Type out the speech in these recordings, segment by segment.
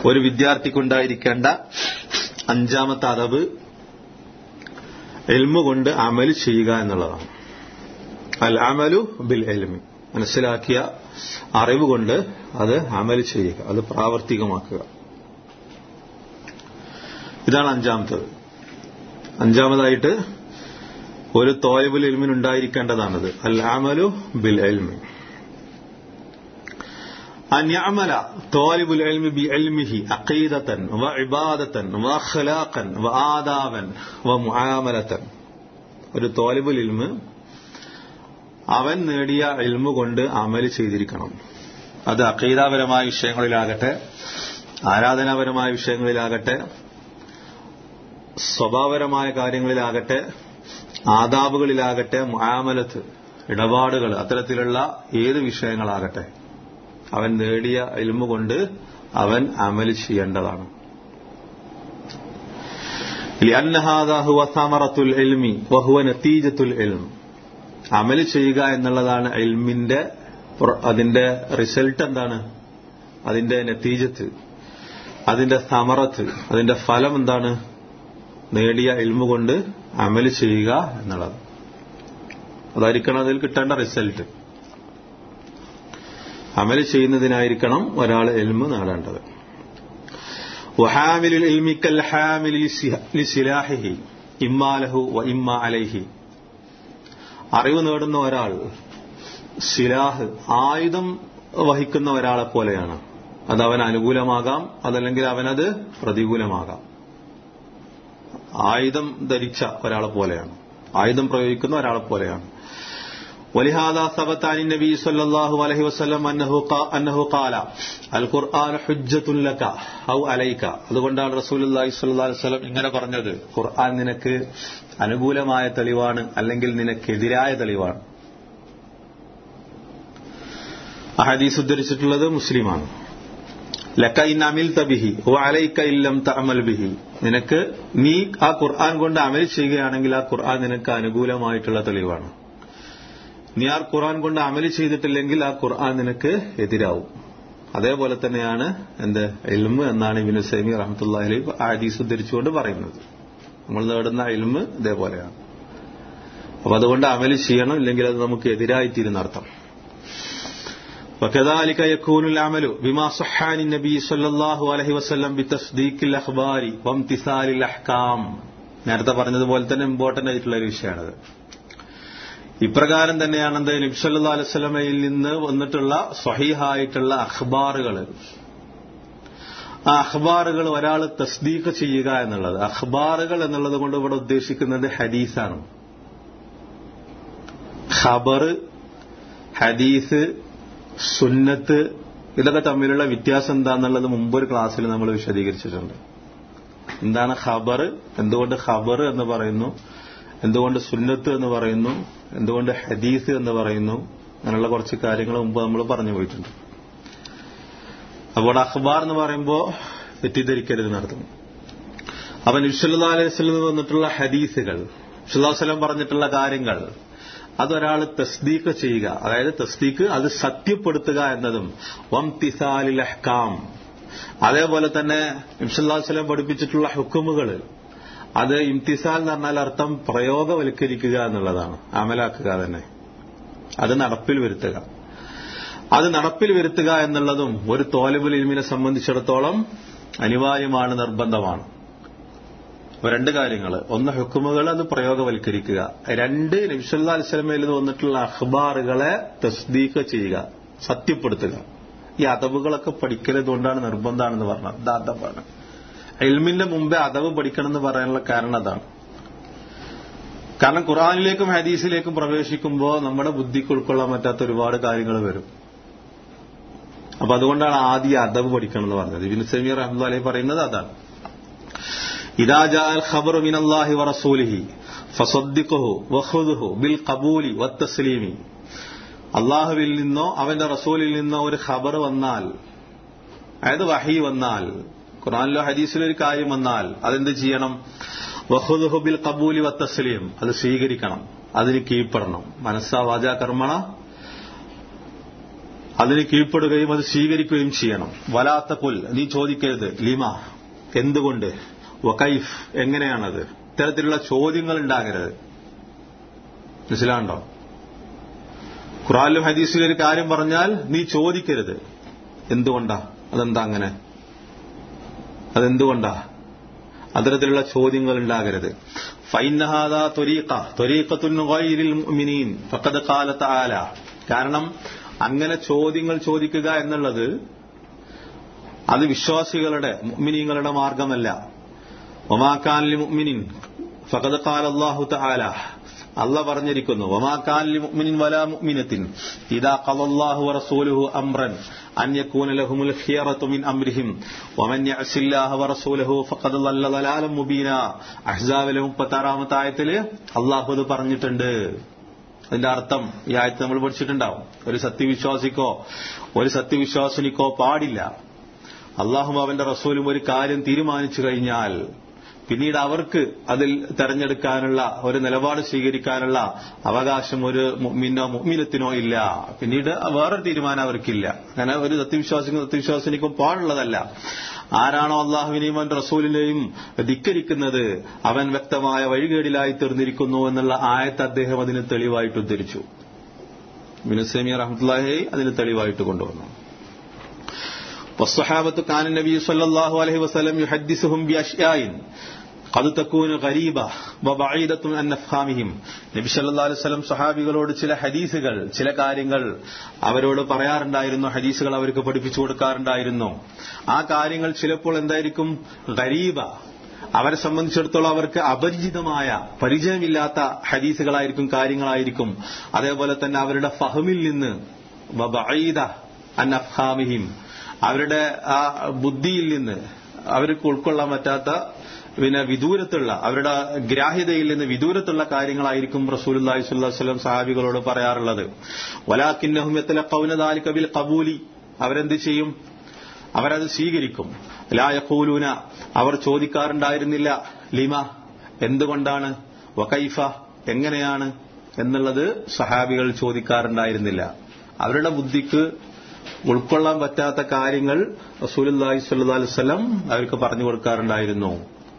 ഒരു വിദ്യാർത്ഥിക്കുണ്ടായിരിക്കേണ്ട അഞ്ചാമത്തെ അതവ് എൽമു കൊണ്ട് അമൽ ചെയ്യുക എന്നുള്ളതാണ് അൽ അമലു ബിൽ എൽമി മനസ്സിലാക്കിയ അറിവ് കൊണ്ട് അത് അമൽ ചെയ്യുക അത് പ്രാവർത്തികമാക്കുക ഇതാണ് അഞ്ചാമത്തത് അഞ്ചാമതായിട്ട് ഒരു തോയബുൽ എൽമിന് ഉണ്ടായിരിക്കേണ്ടതാണത് അൽ അമലു ബിൽ എൽമി أن يعمل طالب العلم بعلمه عقيدة وعبادة وأخلاقا وآدابا ومعاملة ഒരു തോലിബുൽ ഇൽമ് അവൻ നേടിയ ഇൽമു കൊണ്ട് അമൽ ചെയ്തിരിക്കണം അത് അക്കീതാപരമായ വിഷയങ്ങളിലാകട്ടെ ആരാധനാപരമായ വിഷയങ്ങളിലാകട്ടെ സ്വഭാവപരമായ കാര്യങ്ങളിലാകട്ടെ ആദാബുകളിലാകട്ടെ മുആമലത്ത് ഇടപാടുകൾ അത്തരത്തിലുള്ള ഏത് വിഷയങ്ങളാകട്ടെ അവൻ നേടിയ ഇൽമു കൊണ്ട് അവൻ അമൽ ചെയ്യേണ്ടതാണ് لأن هذا هو ثمرة العلم وهو نتيجة العلم അമൽ ചെയ്യുക എന്നുള്ളതാണ് ഇൽമിന്റെ അതിന്റെ റിസൾട്ട് എന്താണ് അതിന്റെ നത്തീജത്ത് അതിന്റെ സമറത്ത് അതിന്റെ ഫലം എന്താണ് നേടിയ ഇൽമു കൊണ്ട് അമൽ ചെയ്യുക എന്നുള്ളത് അതായിരിക്കണം അതിൽ കിട്ടേണ്ട റിസൾട്ട് അമൽ ചെയ്യുന്നതിനായിരിക്കണം ഒരാൾ എൽമ് നേടേണ്ടത് وحامل العلم كالحامل لسلاحه إما له وإما عليه അറിവ് നേടുന്ന ഒരാൾ സിലാഹ് ആയുധം വഹിക്കുന്ന ഒരാളെ പോലെയാണ് അത് അവൻ അനുകൂലമാകാം അതല്ലെങ്കിൽ അവനത് പ്രതികൂലമാകാം ആയുധം ധരിച്ച ഒരാളെ പോലെയാണ് ആയുധം പ്രയോഗിക്കുന്ന ഒരാളെ പോലെയാണ് ولهذا ثبت عن النبي صلى الله عليه وسلم أنه أنه قال القرآن حجة لك أو عليك അതുകൊണ്ടാണ് റസൂലുള്ളാഹി സ്വല്ലല്ലാഹു അലൈഹി വസല്ലം ഇങ്ങനെ പറഞ്ഞത് ഖുർആൻ നിനക്ക് അനുകൂലമായ തെളിവാണ് അല്ലെങ്കിൽ നിനക്കെതിരായ തെളിവാണ് ആ ഹദീസ് ഉദ്ധരിച്ചിട്ടുള്ളത് മുസ്ലിമാണ് ലക്ക ഇൻ അമിൽ തബിഹി ഓ അലൈക്ക ഇല്ലം തഅമൽ ബിഹി നിനക്ക് നീ ആ ഖുർആൻ കൊണ്ട് അമൽ ചെയ്യുകയാണെങ്കിൽ ആ ഖുർആൻ നിനക്ക് അനുകൂലമായിട്ടുള്ള തെളിവാണ് നീ ആ ഖുർആൻ കൊണ്ട് അമൽ ചെയ്തിട്ടില്ലെങ്കിൽ ആ ഖുർആൻ നിനക്ക് എതിരാവും അതേപോലെ തന്നെയാണ് എന്ത് എൽമ് എന്നാണ് ഇബിന് സൈമി റഹമത്തുള്ളി ഹദീസ് ഉദ്ധരിച്ചുകൊണ്ട് പറയുന്നത് നമ്മൾ നേടുന്ന എൽമ് ഇതേപോലെയാണ് അപ്പൊ അതുകൊണ്ട് അമൽ ചെയ്യണം ഇല്ലെങ്കിൽ അത് നമുക്ക് എതിരായിത്തീരുന്ന അർത്ഥം وكذلك يكون العمل بما صح عن النبي صلى الله عليه وسلم بتصديق الاخبار وامتثال الاحكام നേരത്തെ പറഞ്ഞതുപോലെ തന്നെ ഇമ്പോർട്ടന്റ് ആയിട്ടുള്ള ഒരു വിഷയമാണത് ഇപ്രകാരം തന്നെയാണ് എന്ത് നബ്സല്ലാ അലുസലമയിൽ നിന്ന് വന്നിട്ടുള്ള സ്വഹീഹായിട്ടുള്ള അഖ്ബാറുകൾ ആ അഖ്ബാറുകൾ ഒരാൾ തസ്ദീഖ് ചെയ്യുക എന്നുള്ളത് അഖ്ബാറുകൾ എന്നുള്ളത് കൊണ്ട് ഇവിടെ ഉദ്ദേശിക്കുന്നത് ഹദീസാണ് ഖബർ ഹദീസ് സുന്നത്ത് ഇതൊക്കെ തമ്മിലുള്ള വ്യത്യാസം എന്താന്നുള്ളത് മുമ്പൊരു ക്ലാസ്സിൽ നമ്മൾ വിശദീകരിച്ചിട്ടുണ്ട് എന്താണ് ഖബർ എന്തുകൊണ്ട് ഖബർ എന്ന് പറയുന്നു എന്തുകൊണ്ട് സുന്നത്ത് എന്ന് പറയുന്നു എന്തുകൊണ്ട് ഹദീസ് എന്ന് പറയുന്നു അങ്ങനെയുള്ള കുറച്ച് കാര്യങ്ങൾ മുമ്പ് നമ്മൾ പറഞ്ഞു പോയിട്ടുണ്ട് അപ്പോൾ അഖ്ബാർ എന്ന് പറയുമ്പോൾ തെറ്റിദ്ധരിക്കരുത് നടത്തും അപ്പൊ നിഷല്ലാ അലൈഹി സ്വലം വന്നിട്ടുള്ള ഹദീസുകൾ നിഷല്ലാസ്ലം പറഞ്ഞിട്ടുള്ള കാര്യങ്ങൾ അതൊരാൾ തസ്ദീഖ് ചെയ്യുക അതായത് തസ്ദീഖ് അത് സത്യപ്പെടുത്തുക എന്നതും വം തിസാലിൽ അഹ്കാം അതേപോലെ തന്നെ നിഷല്ലാസ്ലം പഠിപ്പിച്ചിട്ടുള്ള ഹുക്കുമുകൾ അത് ഇംതിസാൽ എന്ന് പറഞ്ഞാൽ അർത്ഥം പ്രയോഗവൽക്കരിക്കുക എന്നുള്ളതാണ് അമലാക്കുക തന്നെ അത് നടപ്പിൽ വരുത്തുക അത് നടപ്പിൽ വരുത്തുക എന്നുള്ളതും ഒരു തോലബുൽ ഇൽമിനെ സംബന്ധിച്ചിടത്തോളം അനിവാര്യമാണ് നിർബന്ധമാണ് രണ്ട് കാര്യങ്ങൾ ഒന്ന് ഹുക്കുമുകൾ അത് പ്രയോഗവൽക്കരിക്കുക രണ്ട് നബിസല്ലാ അലിസ്ലമയിൽ നിന്ന് വന്നിട്ടുള്ള അഖ്ബാറുകളെ തസ്ദീഖ് ചെയ്യുക സത്യപ്പെടുത്തുക ഈ അതവുകളൊക്കെ പഠിക്കലതുകൊണ്ടാണ് നിർബന്ധമാണെന്ന് പറഞ്ഞത് ഇത് അതവാണ് എൽമിന്റെ മുമ്പേ അതവ് പഠിക്കണം എന്ന് പറയാനുള്ള കാരണം അതാണ് കാരണം ഖുറാനിലേക്കും ഹദീസിലേക്കും പ്രവേശിക്കുമ്പോൾ നമ്മുടെ ബുദ്ധിക്ക് ഉൾക്കൊള്ളാൻ പറ്റാത്ത ഒരുപാട് കാര്യങ്ങൾ വരും അപ്പൊ അതുകൊണ്ടാണ് ആദ്യം അതവ് പഠിക്കണം എന്ന് പറഞ്ഞത് ഇബിൻ സമീർ അഹമ്മദ് പറയുന്നത് അതാണ് ഇദാ ജാ അൽ ഖബറു മിനല്ലാഹി വറസൂലിഹി ഫസദ്ദിഖുഹു വഖുദുഹു ബിൽ ഖബൂലി വത്തസ്ലീമി അള്ളാഹുവിൽ നിന്നോ അവന്റെ റസൂലിൽ നിന്നോ ഒരു ഖബർ വന്നാൽ അതായത് വഹി വന്നാൽ ഖുറാനിലോ ഹദീസിലോ ഒരു കാര്യം വന്നാൽ അതെന്ത് ചെയ്യണം വഹുദുഹു ബിൽ ഖബൂലി വത്തസ്ലീം അത് സ്വീകരിക്കണം അതിന് കീഴ്പ്പെടണം മനസ്സാ വാചാ കർമ്മണ അതിന് കീഴ്പ്പെടുകയും അത് സ്വീകരിക്കുകയും ചെയ്യണം വലാത്ത പുൽ നീ ചോദിക്കരുത് ലിമ എന്തുകൊണ്ട് വക്കൈഫ് എങ്ങനെയാണത് ഇത്തരത്തിലുള്ള ചോദ്യങ്ങൾ ഉണ്ടാകരുത് മനസ്സിലാണ്ടോ ഖുറാനിലും ഹദീസിലും ഒരു കാര്യം പറഞ്ഞാൽ നീ ചോദിക്കരുത് എന്തുകൊണ്ടാ അതെന്താ അങ്ങനെ അതെന്തുകൊണ്ടാ അത്തരത്തിലുള്ള ചോദ്യങ്ങൾ ഉണ്ടാകരുത് ഫൈനഹാദ ത്വരീഖ ത്വരീഖത്തുൻ ഗൈരിൽ മുഅ്മിനീൻ ഫഖദ് ഖാല തആല കാരണം അങ്ങനെ ചോദ്യങ്ങൾ ചോദിക്കുക എന്നുള്ളത് അത് വിശ്വാസികളുടെ മുഅ്മിനീങ്ങളുടെ മാർഗമല്ല ഒമാക്കാൻ മുഅ്മിനിൻ ഫഖദ് ഖാല അല്ലാഹു തആല അല്ല പറഞ്ഞിരിക്കുന്നു വമാക്കാൻ മുഅ്മിനിൻ വലാ മുഅ്മിനത്തിൻ ഇദാ ഖളല്ലാഹു വറസൂലുഹു അംറൻ അൻ യകൂന ലഹുമുൽ ഖിയറത്തു മിൻ അംരിഹിം വമൻ യഅസില്ലാഹ വറസൂലുഹു ഫഖദ് ളല്ല ളലാലൻ മുബീന അഹ്സാബിലെ 36ാമത്തെ ആയത്തിൽ അല്ലാഹു അത് പറഞ്ഞിട്ടുണ്ട് അതിന്റെ അർത്ഥം ഈ ആയത്ത് നമ്മൾ പഠിച്ചിട്ടുണ്ടാവും ഒരു സത്യവിശ്വാസിക്കോ ഒരു സത്യവിശ്വാസിനിക്കോ പാടില്ല അള്ളാഹും അവന്റെ റസൂലും ഒരു കാര്യം തീരുമാനിച്ചു കഴിഞ്ഞാൽ പിന്നീട് അവർക്ക് അതിൽ തെരഞ്ഞെടുക്കാനുള്ള ഒരു നിലപാട് സ്വീകരിക്കാനുള്ള അവകാശം ഒരു മുഅ്മിനോ മുഅ്മിനത്തിനോ ഇല്ല പിന്നീട് വേറൊരു തീരുമാനം അവർക്കില്ല അങ്ങനെ ഒരു സത്യവിശ്വാസിക്കും സത്യവിശ്വാസിനിക്കും പാടുള്ളതല്ല ആരാണോ അള്ളാഹുവിനെയും അവൻ റസൂലിനെയും ധിക്കരിക്കുന്നത് അവൻ വ്യക്തമായ വഴികേടിലായി തീർന്നിരിക്കുന്നു എന്നുള്ള ആയത്ത് അദ്ദേഹം അതിന് തെളിവായിട്ട് ഉദ്ധരിച്ചു മിനുസേമിയ റഹ്മത്തുല്ലാഹി അതിന് തെളിവായിട്ട് കൊണ്ടുവന്നു والصحابة كان النبي صلى الله عليه وسلم يحدثهم بأشياء قد تكون غريبة وبعيدة عن أفهامهم നബി സല്ലല്ലാഹു അലൈഹി വസല്ലം സഹാബികളോട് ചില ഹദീസുകൾ ചില കാര്യങ്ങൾ അവരോട് പറയാറുണ്ടായിരുന്നു ഹദീസുകൾ അവർക്ക് പഠിപ്പിച്ചു കൊടുക്കാറുണ്ടായിരുന്നു ആ കാര്യങ്ങൾ ചിലപ്പോൾ എന്തായിരിക്കും ഗരീബ അവരെ സംബന്ധിച്ചിടത്തോളം അവർക്ക് അപരിചിതമായ പരിചയമില്ലാത്ത ഹദീസുകളായിരിക്കും കാര്യങ്ങളായിരിക്കും അതേപോലെ തന്നെ അവരുടെ ഫഹമിൽ നിന്ന് വബഈദ അൻ അഫ്ഹാമിഹിം അവരുടെ ആ ബുദ്ധിയിൽ നിന്ന് അവർക്ക് ഉൾക്കൊള്ളാൻ പറ്റാത്ത പിന്നെ വിദൂരത്തുള്ള അവരുടെ ഗ്രാഹ്യതയിൽ നിന്ന് വിദൂരത്തുള്ള കാര്യങ്ങളായിരിക്കും റസൂലുല്ലാഹി സ്വല്ലല്ലാഹു അലൈഹി വസല്ലം സഹാബികളോട് പറയാറുള്ളത് വലാക്കിന്നഹും യത്തലഖൗന ബിൽ ഖബൂലി അവരെന്ത് ചെയ്യും അവരത് സ്വീകരിക്കും ലായഖൂലൂന അവർ ചോദിക്കാറുണ്ടായിരുന്നില്ല ലിമ എന്തുകൊണ്ടാണ് വകൈഫ എങ്ങനെയാണ് എന്നുള്ളത് സഹാബികൾ ചോദിക്കാറുണ്ടായിരുന്നില്ല അവരുടെ ബുദ്ധിക്ക് ഉൾക്കൊള്ളാൻ പറ്റാത്ത കാര്യങ്ങൾ റസൂലുല്ലാഹി സ്വല്ലല്ലാഹു അലൈഹി വസല്ലം അവർക്ക് പറഞ്ഞു കൊടുക്കാറുണ്ടായിരുന്നു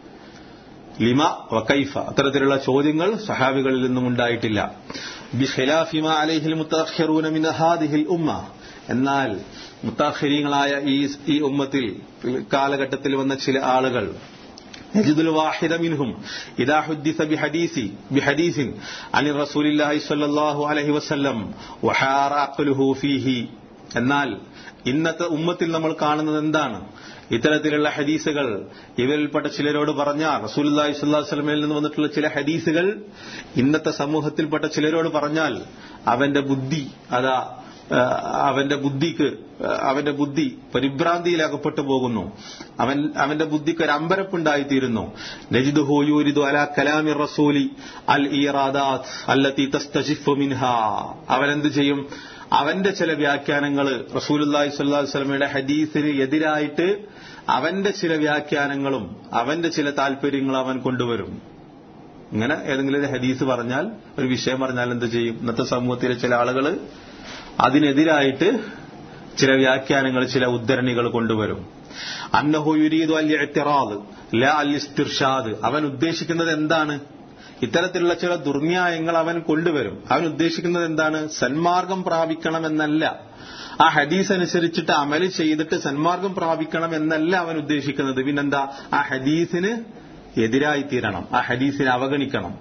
ലിമ വക്കൈഫ അത്തരത്തിലുള്ള ചോദ്യങ്ങൾ സഹാബികളിൽ നിന്നും ഉണ്ടായിട്ടില്ല ബിഖിലാഫിമ അലൈഹിൽ മുത്തഖിറൂന മിൻ ഹാദിഹിൽ ഉമ്മ എന്നാൽ മുത്താഖിരീങ്ങളായ ഈ ഈ ഉമ്മത്തിൽ കാലഘട്ടത്തിൽ വന്ന ചില ആളുകൾ يجد الواحد منهم إذا حدث بحديث بحديث عن رسول الله صلى الله عليه وسلم وحار عقله فيه എന്നാൽ ഇന്നത്തെ ഉമ്മത്തിൽ നമ്മൾ കാണുന്നത് എന്താണ് ഇത്തരത്തിലുള്ള ഹദീസുകൾ ഇവരിൽപ്പെട്ട ചിലരോട് പറഞ്ഞാൽ റസൂലി സ്വല്ലാസ്ലമയിൽ നിന്ന് വന്നിട്ടുള്ള ചില ഹദീസുകൾ ഇന്നത്തെ സമൂഹത്തിൽപ്പെട്ട ചിലരോട് പറഞ്ഞാൽ അവന്റെ ബുദ്ധി അതാ അവന്റെ ബുദ്ധിക്ക് അവന്റെ ബുദ്ധി പരിഭ്രാന്തിയിലകപ്പെട്ടു പോകുന്നു അവൻ അവന്റെ ബുദ്ധിക്ക് ഒരു അമ്പരപ്പുണ്ടായിത്തീരുന്നു നജിദ് ഹോയൂരിദു അല കലാമി റസൂലി അൽ ഈറാദാത്ത് അല്ലത്തി തസ്തജിഫു മിൻഹ അവനെന്ത് ചെയ്യും അവന്റെ ചില വ്യാഖ്യാനങ്ങൾ റസൂലുല്ലാഹി സ്വല്ലല്ലാഹു അലൈഹി വസല്ലമയുടെ ഹദീസിന് എതിരായിട്ട് അവന്റെ ചില വ്യാഖ്യാനങ്ങളും അവന്റെ ചില താല്പര്യങ്ങളും അവൻ കൊണ്ടുവരും ഇങ്ങനെ ഏതെങ്കിലും ഒരു ഹദീസ് പറഞ്ഞാൽ ഒരു വിഷയം പറഞ്ഞാൽ എന്ത് ചെയ്യും ഇന്നത്തെ സമൂഹത്തിലെ ചില ആളുകൾ അതിനെതിരായിട്ട് ചില വ്യാഖ്യാനങ്ങൾ ചില ഉദ്ധരണികൾ കൊണ്ടുവരും അന്നഹു യുരീദു അൽ ഇഅ്തിറാദ് ലാ അൽ ഇസ്തിർഷാദ് അവൻ ഉദ്ദേശിക്കുന്നത് എന്താണ് ഇത്തരത്തിലുള്ള ചില ദുർന്യായങ്ങൾ അവൻ കൊണ്ടുവരും അവൻ ഉദ്ദേശിക്കുന്നത് എന്താണ് സന്മാർഗം പ്രാപിക്കണമെന്നല്ല ആ ഹദീസ് അനുസരിച്ചിട്ട് അമല് ചെയ്തിട്ട് സന്മാർഗം പ്രാപിക്കണം എന്നല്ല അവൻ ഉദ്ദേശിക്കുന്നത് പിന്നെന്താ ആ ഹദീസിന് എതിരായി തീരണം ആ ഹദീസിനെ അവഗണിക്കണം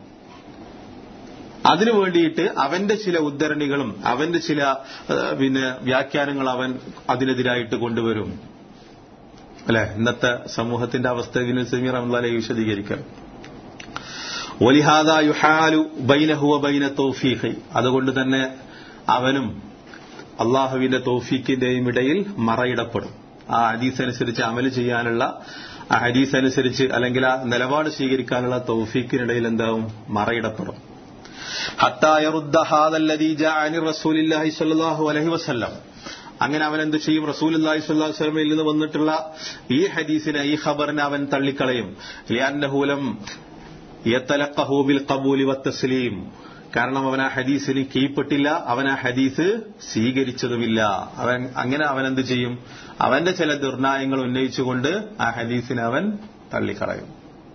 അതിനു വേണ്ടിയിട്ട് അവന്റെ ചില ഉദ്ധരണികളും അവന്റെ ചില പിന്നെ വ്യാഖ്യാനങ്ങൾ അവൻ അതിനെതിരായിട്ട് കൊണ്ടുവരും അല്ലെ ഇന്നത്തെ സമൂഹത്തിന്റെ അവസ്ഥ ഇതിന് സമീർ അഹമ്മദ് വിശദീകരിക്കാം ഒലിഹാദ യുഹാലു ബൈനഹുവ ബൈന തൗഫീഖ് അതുകൊണ്ട് തന്നെ അവനും അള്ളാഹുവിന്റെ തൗഫീഖിന്റെയും ഇടയിൽ മറയിടപ്പെടും ആ ഹദീസ് അനുസരിച്ച് അമല് ചെയ്യാനുള്ള ആ ഹദീസ് അനുസരിച്ച് അല്ലെങ്കിൽ ആ നിലപാട് സ്വീകരിക്കാനുള്ള തൗഫീഖിനിടയിൽ എന്താവും മറയിടപ്പെടും അങ്ങനെ അവൻ എന്ത് ചെയ്യും റസൂൽ അള്ളാഹി സ്വല്ലാഹു വസ്ലമയിൽ നിന്ന് വന്നിട്ടുള്ള ഈ ഹദീസിനെ ഈ ഖബറിനെ അവൻ തള്ളിക്കളയും ലിയാന്നഹൂലം യത്തലഖഹു ബിൽ ഖബൂലി വത്തസ്ലീം കാരണം അവൻ ആ ഹദീസിന് കീഴ്പ്പെട്ടില്ല അവൻ ആ ഹദീസ് സ്വീകരിച്ചതുമില്ല അവൻ അങ്ങനെ അവൻ എന്ത് ചെയ്യും അവന്റെ ചില ദുർനായങ്ങൾ ഉന്നയിച്ചുകൊണ്ട് ആ ഹദീസിനെ അവൻ തള്ളിക്കളയും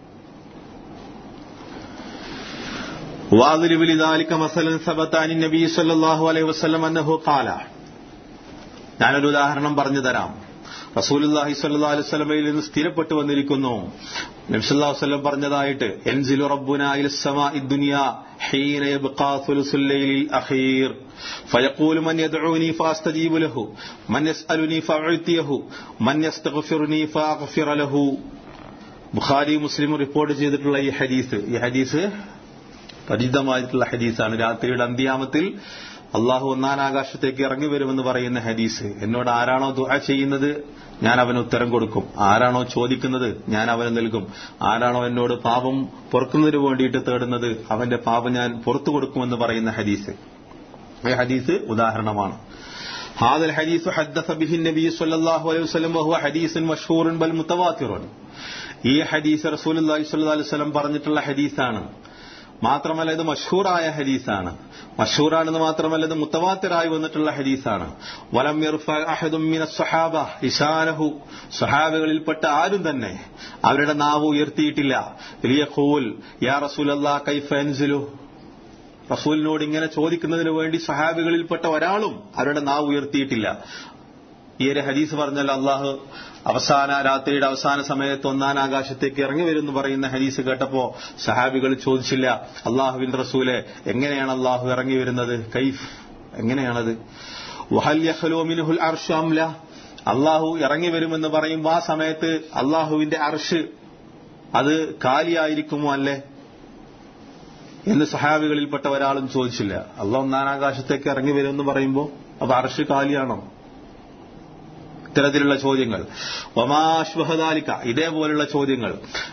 واضرب لذلك مثلا ثبت عن النبي صلى الله عليه وسلم انه قال ഞാനൊരു ഉദാഹരണം പറഞ്ഞു തരാം റസൂലുല്ലാഹി സല്ലാ അലൈഹി സ്വലമയിൽ നിന്ന് സ്ഥിരപ്പെട്ടു വന്നിരിക്കുന്നു നബ്സല്ലാ വസ്ലം പറഞ്ഞതായിട്ട് എൻസിലു റബ്ബുന ഇലസ്സമാഇ ദുനിയ حين يبقى ثلث الليل الأخير فيقول من يدعوني فأستجيب له من يسألني فأعطيه من يستغفرني فأغفر له ബുഖാരി മുസ്ലിം റിപ്പോർട്ട് ചെയ്തിട്ടുള്ള ഈ ഹദീസ് ഈ ഹദീസ് പരിചിതമായിട്ടുള്ള ഹദീസാണ് രാത്രിയുടെ അന്ത്യാമത്തിൽ അള്ളാഹു ഒന്നാം ആകാശത്തേക്ക് ഇറങ്ങി വരുമെന്ന് പറയുന്ന ഹദീസ് എന്നോട് ആരാണോ ദുആ ചെയ്യുന്നത് ഞാൻ അവന് ഉത്തരം കൊടുക്കും ആരാണോ ചോദിക്കുന്നത് ഞാൻ അവന് നൽകും ആരാണോ എന്നോട് പാപം പൊറുക്കുന്നതിന് വേണ്ടിയിട്ട് തേടുന്നത് അവന്റെ പാപം ഞാൻ പുറത്തു കൊടുക്കുമെന്ന് പറയുന്ന ഹദീസ് ഈ ഹദീസ് ഉദാഹരണമാണ് هذا الحديث حدث به النبي صلى الله عليه وسلم وهو حديث مشهور بل متواتر ഈ ഹദീസ് റസൂലുള്ളാഹി സ്വല്ലല്ലാഹു അലൈഹി വസല്ലം പറഞ്ഞിട്ടുള്ള ഹദീസാണ് മാത്രമല്ല ഇത് മഷൂറായ ഹദീസാണ് മഷൂറാണെന്ന് മാത്രമല്ല ഇത് മുത്തവാത്തിറായി വന്നിട്ടുള്ള ഹദീസാണ് വലം സഹാബ ഇഷാനഹു സഹാബകളിൽപ്പെട്ട ആരും തന്നെ അവരുടെ നാവ് ഉയർത്തിയിട്ടില്ല വലിയ ഖൂൽ യാ റസൂലല്ലാ കൈഫ അൻസിലു റസൂലിനോട് ഇങ്ങനെ ചോദിക്കുന്നതിന് വേണ്ടി സഹാബികളിൽപ്പെട്ട ഒരാളും അവരുടെ നാവ് ഉയർത്തിയിട്ടില്ല ഈ ഒരു ഹദീസ് പറഞ്ഞാൽ അള്ളാഹു അവസാന രാത്രിയുടെ അവസാന സമയത്ത് ഒന്നാം ആകാശത്തേക്ക് ഇറങ്ങി വരുമെന്ന് പറയുന്ന ഹദീസ് കേട്ടപ്പോ സഹാബികൾ ചോദിച്ചില്ല അള്ളാഹുവിൻ റസൂലെ എങ്ങനെയാണ് അള്ളാഹു ഇറങ്ങി വരുന്നത് കൈഫ് എങ്ങനെയാണത് വഹൽ യഹ്ലോമിനുഹുൽ അർഷംല അള്ളാഹു ഇറങ്ങി വരുമെന്ന് പറയുമ്പോൾ ആ സമയത്ത് അള്ളാഹുവിന്റെ അർഷ് അത് കാലിയായിരിക്കുമോ അല്ലേ എന്ന് സഹാബികളിൽപ്പെട്ട ഒരാളും ചോദിച്ചില്ല അള്ളാഹ് ഒന്നാം ആകാശത്തേക്ക് ഇറങ്ങി വരുമെന്ന് പറയുമ്പോൾ അപ്പൊ അർഷ് കാലിയാണോ ഇത്തരത്തിലുള്ള ചോദ്യങ്ങൾ ഒമാശ്വഹദാലിക്ക ഇതേപോലുള്ള ചോദ്യങ്ങൾ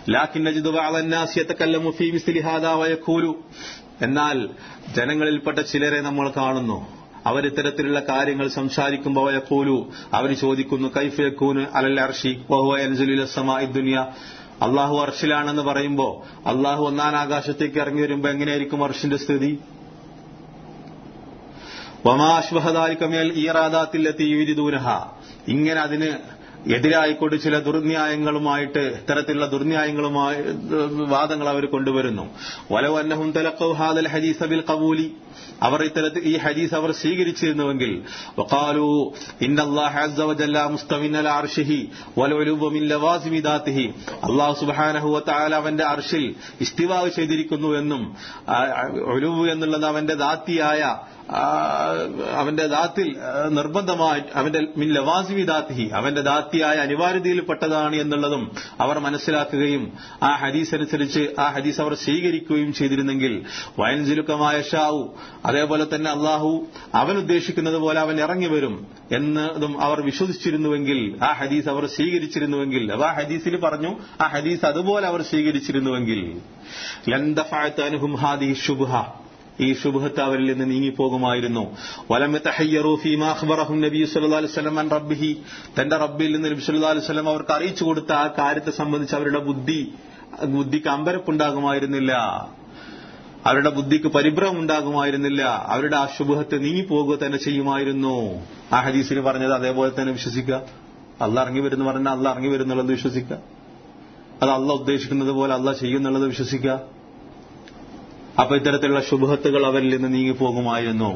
ലാഖിന്നജിദുബാലന്നാസിയത്തക്കല്ലമുഫീമിസ്ലിഹാദാവയക്കൂലു എന്നാൽ ജനങ്ങളിൽപ്പെട്ട ചിലരെ നമ്മൾ കാണുന്നു അവരിത്തരത്തിലുള്ള കാര്യങ്ങൾ സംസാരിക്കുമ്പോൾ വയക്കൂലു അവർ ചോദിക്കുന്നു കൈഫയക്കൂന് അലൽ അർഷി ദുനിയ അള്ളാഹു അർഷിലാണെന്ന് പറയുമ്പോ അള്ളാഹു ഒന്നാം ആകാശത്തേക്ക് ഇറങ്ങി വരുമ്പോ എങ്ങനെയായിരിക്കും അർഷിന്റെ സ്ഥിതി വമാശ്വഹദാലിക്കമേൽ ഈറാദാത്തിലെത്തി യുവിരിദൂനഹ ഇങ്ങനെ അതിന് എതിരായിക്കൊണ്ട് ചില ദുർന്യായങ്ങളുമായിട്ട് ഇത്തരത്തിലുള്ള ദുർന്യായങ്ങളുമായി വാദങ്ങൾ അവർ കൊണ്ടുവരുന്നു വലവ് അന്നഹും തലക്കൗ ഹാദൽ ഹദീസ് ബിൽ കബൂലി അവർ ഇത്തരത്തിൽ ഈ ഹദീസ് അവർ സ്വീകരിച്ചിരുന്നുവെങ്കിൽ വഖാലു ഇന്നല്ലാഹ അസ്സ വജല്ല മുസ്തമിൻ അല അർശിഹി വലഉലുബു മിൻ ലവാസിമി ദാത്തിഹി അല്ലാഹു സുബ്ഹാനഹു വതആല അവന്റെ അർശിൽ ഇസ്തിവാ ചെയ്തിരിക്കുന്നു എന്നും ഉലുബു എന്നുള്ളത് അവന്റെ ദാത്തിയായ അവന്റെ ദാത്തിൽ നിർബന്ധമായി അവന്റെ മിൻ ലവാസിമി ദാത്തിഹി അവന്റെ ദാത്തിയായ അനിവാര്യതയിൽപ്പെട്ടതാണ് എന്നുള്ളതും അവർ മനസ്സിലാക്കുകയും ആ ഹദീസ് അനുസരിച്ച് ആ ഹദീസ് അവർ സ്വീകരിക്കുകയും ചെയ്തിരുന്നെങ്കിൽ വയൻസിലുക്കമായ ഷാവു അതേപോലെ തന്നെ അള്ളാഹു അവൻ ഉദ്ദേശിക്കുന്നത് പോലെ അവൻ ഇറങ്ങി വരും എന്നതും അവർ വിശ്വസിച്ചിരുന്നുവെങ്കിൽ ആ ഹദീസ് അവർ സ്വീകരിച്ചിരുന്നുവെങ്കിൽ അപ്പൊ ആ ഹദീസിൽ പറഞ്ഞു ആ ഹദീസ് അതുപോലെ അവർ സ്വീകരിച്ചിരുന്നുവെങ്കിൽ ലന്തഫായത്താനുഹും ഹാദി ശുഭ ഈ ശുഭത്ത് അവരിൽ നിന്ന് നീങ്ങിപ്പോകുമായിരുന്നു റബ്ബിഹി തന്റെ റബ്ബിൽ നിന്ന് നബി സല്ലല്ലാഹു അലൈഹി വസല്ലം അവർക്ക് അറിയിച്ചു കൊടുത്ത ആ കാര്യത്തെ സംബന്ധിച്ച് അവരുടെ ബുദ്ധി ബുദ്ധിക്ക് അമ്പരപ്പുണ്ടാകുമായിരുന്നില്ല അവരുടെ ബുദ്ധിക്ക് പരിഭ്രമം ഉണ്ടാകുമായിരുന്നില്ല അവരുടെ ആ ശുഭത്ത് നീങ്ങിപ്പോകുക തന്നെ ചെയ്യുമായിരുന്നു ആ ഹദീസിന് പറഞ്ഞത് അതേപോലെ തന്നെ വിശ്വസിക്കുക അല്ല ഇറങ്ങി വരുന്ന പറഞ്ഞാൽ അല്ല ഇറങ്ങി വരുന്നുള്ളത് വിശ്വസിക്കുക അത് അല്ല ഉദ്ദേശിക്കുന്നത് പോലെ അല്ല ചെയ്യുന്നുള്ളത് വിശ്വസിക്കുക അപ്പൊ ഇത്തരത്തിലുള്ള ശുഭത്തുകൾ അവരിൽ നിന്ന് നീങ്ങിപ്പോകുമായിരുന്നു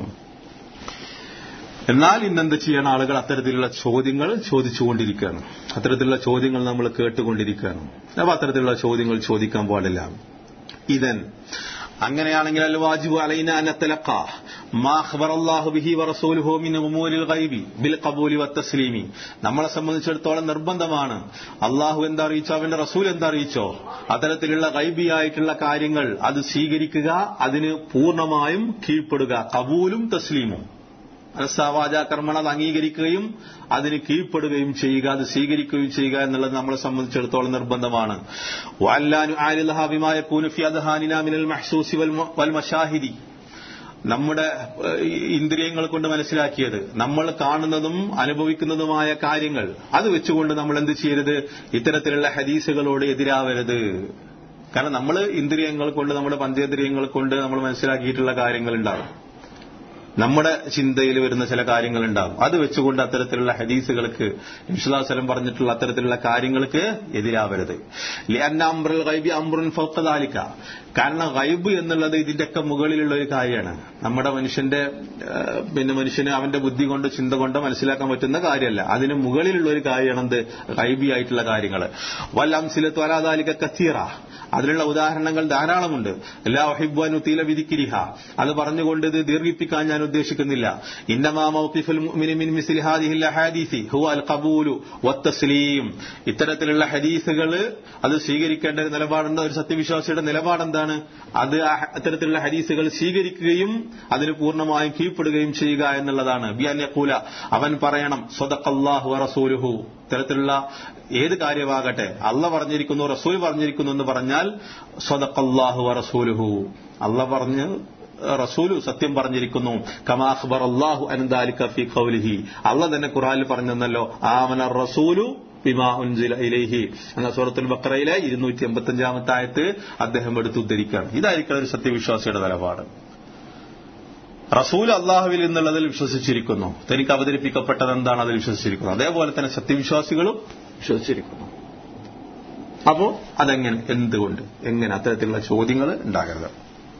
എന്നാൽ ഇന്നെന്ത് ചെയ്യണം ആളുകൾ അത്തരത്തിലുള്ള ചോദ്യങ്ങൾ ചോദിച്ചുകൊണ്ടിരിക്കുകയാണ് അത്തരത്തിലുള്ള ചോദ്യങ്ങൾ നമ്മൾ കേട്ടുകൊണ്ടിരിക്കുകയാണ് അപ്പൊ അത്തരത്തിലുള്ള ചോദ്യങ്ങൾ ചോദിക്കാൻ പാടില്ല ഇതൻ അങ്ങനെയാണെങ്കിൽ അൽ വാജിബു അലൈന അനത്തലക്ക മാ അഖ്ബറല്ലാഹു ബിഹി വറസൂലുഹു മിൻ ഉമൂരിൽ ഗൈബി ബിൽ ഖബൂലി വത്തസ്ലീമി നമ്മളെ സംബന്ധിച്ചിടത്തോളം നിർബന്ധമാണ് അള്ളാഹു എന്താ അറിയിച്ചോ അവന്റെ റസൂൽ എന്താ അറിയിച്ചോ അത്തരത്തിലുള്ള ഗൈബിയായിട്ടുള്ള കാര്യങ്ങൾ അത് സ്വീകരിക്കുക അതിന് പൂർണ്ണമായും കീഴ്പ്പെടുക കബൂലും തസ്ലീമും മനസ്സാവാചാകർമ്മണ അത് അംഗീകരിക്കുകയും അതിന് കീഴ്പ്പെടുകയും ചെയ്യുക അത് സ്വീകരിക്കുകയും ചെയ്യുക എന്നുള്ളത് നമ്മളെ സംബന്ധിച്ചിടത്തോളം നിർബന്ധമാണ് നമ്മുടെ ഇന്ദ്രിയങ്ങൾ കൊണ്ട് മനസ്സിലാക്കിയത് നമ്മൾ കാണുന്നതും അനുഭവിക്കുന്നതുമായ കാര്യങ്ങൾ അത് വെച്ചുകൊണ്ട് നമ്മൾ എന്ത് ചെയ്യരുത് ഇത്തരത്തിലുള്ള ഹദീസുകളോട് എതിരാവരുത് കാരണം നമ്മൾ ഇന്ദ്രിയങ്ങൾ കൊണ്ട് നമ്മുടെ പഞ്ചേന്ദ്രിയങ്ങൾ കൊണ്ട് നമ്മൾ മനസ്സിലാക്കിയിട്ടുള്ള കാര്യങ്ങൾ ഉണ്ടാകും നമ്മുടെ ചിന്തയിൽ വരുന്ന ചില കാര്യങ്ങൾ ഉണ്ടാകും അത് വെച്ചുകൊണ്ട് അത്തരത്തിലുള്ള ഹദീസുകൾക്ക് ഇൻഷുലാസ്ലം പറഞ്ഞിട്ടുള്ള അത്തരത്തിലുള്ള കാര്യങ്ങൾക്ക് എതിരാവരുത് അംബ്രൽ ഗൈബി അംബ്രുൻ ഫൗക്കദാലിക്ക കാരണം ഗൈബ് എന്നുള്ളത് ഇതിന്റെയൊക്കെ മുകളിലുള്ള ഒരു കാര്യമാണ് നമ്മുടെ മനുഷ്യന്റെ ഏഹ്, പിന്നെ മനുഷ്യന് അവന്റെ ബുദ്ധി കൊണ്ട് ചിന്ത കൊണ്ട് മനസ്സിലാക്കാൻ പറ്റുന്ന കാര്യമല്ല അതിന് മുകളിലുള്ള ഒരു കാര്യമാണ് എന്ത് ഗൈബി ആയിട്ടുള്ള കാര്യങ്ങൾ വല്ലാം സിലത്ത് വരാതാലിക്ക കത്തീറ അതിനുള്ള ഉദാഹരണങ്ങൾ ധാരാളമുണ്ട് എല്ലാ ഒഹിബ്വാനു തീല വിധിക്കിരിഹ അത് പറഞ്ഞുകൊണ്ട് ഇത് ദീർഘിപ്പിക്കാൻ ഞാൻ ഉദ്ദേശിക്കുന്നില്ല ഇന്നമാ മൗഖിഫുൽ മുഅ്മിനി മിൻ മിസ്ലി ഹാദിഹിൽ അഹാദീസി ഹുവ അൽ ഖബൂലു വത്തസ്ലീം ഇത്തരത്തിലുള്ള ഹദീസുകൾ അത് സ്വീകരിക്കേണ്ട ഒരു നിലപാടുണ്ട് ഒരു സത്യവിശ്വാസിയുടെ നിലപാടെന്താണ് അത് ആ അത്തരത്തിലുള്ള ഹദീസുകൾ സ്വീകരിക്കുകയും അതിന് പൂർണ്ണമായും കീഴ്പ്പെടുകയും ചെയ്യുക എന്നുള്ളതാണ് ബിയാൻ യഖൂല അവൻ പറയണം സ്വദഖല്ലാഹു റസൂലുഹു ഇത്തരത്തിലുള്ള ഏത് കാര്യമാകട്ടെ അല്ല പറഞ്ഞിരിക്കുന്നു റസൂൽ പറഞ്ഞിരിക്കുന്നു എന്ന് പറഞ്ഞാൽ സ്വദഖല്ലാഹു റസൂലുഹു അല്ല പറഞ്ഞ് റസൂലു സത്യം പറഞ്ഞിരിക്കുന്നു കമാഖ്ബർ അള്ളാഹു അനന്താലിക ഫി ഖൗലിഹി അല്ല തന്നെ ഖുറാനിൽ പറഞ്ഞെന്നല്ലോ ആമന റസൂലു ബിമാ ഉൻസില ഇലൈഹി എന്ന സൂറത്തുൽ ബക്കറയിലെ ഇരുന്നൂറ്റി എൺപത്തഞ്ചാമത്തെ ആയത്ത് അദ്ദേഹം എടുത്ത് ഉദ്ധരിക്കുകയാണ് ഇതായിരിക്കണം ഒരു സത്യവിശ്വാസിയുടെ നിലപാട് റസൂൽ അള്ളാഹുവിൽ എന്നുള്ളതിൽ വിശ്വസിച്ചിരിക്കുന്നു തനിക്ക് അവതരിപ്പിക്കപ്പെട്ടത് എന്താണ് അതിൽ വിശ്വസിച്ചിരിക്കുന്നത് അതേപോലെ തന്നെ സത്യവിശ്വാസികളും വിശ്വസിച്ചിരിക്കുന്നു അപ്പോ അതെങ്ങനെ എന്തുകൊണ്ട് എങ്ങനെ അത്തരത്തിലുള്ള ചോദ്യങ്ങൾ ഉണ്ടാകരുത്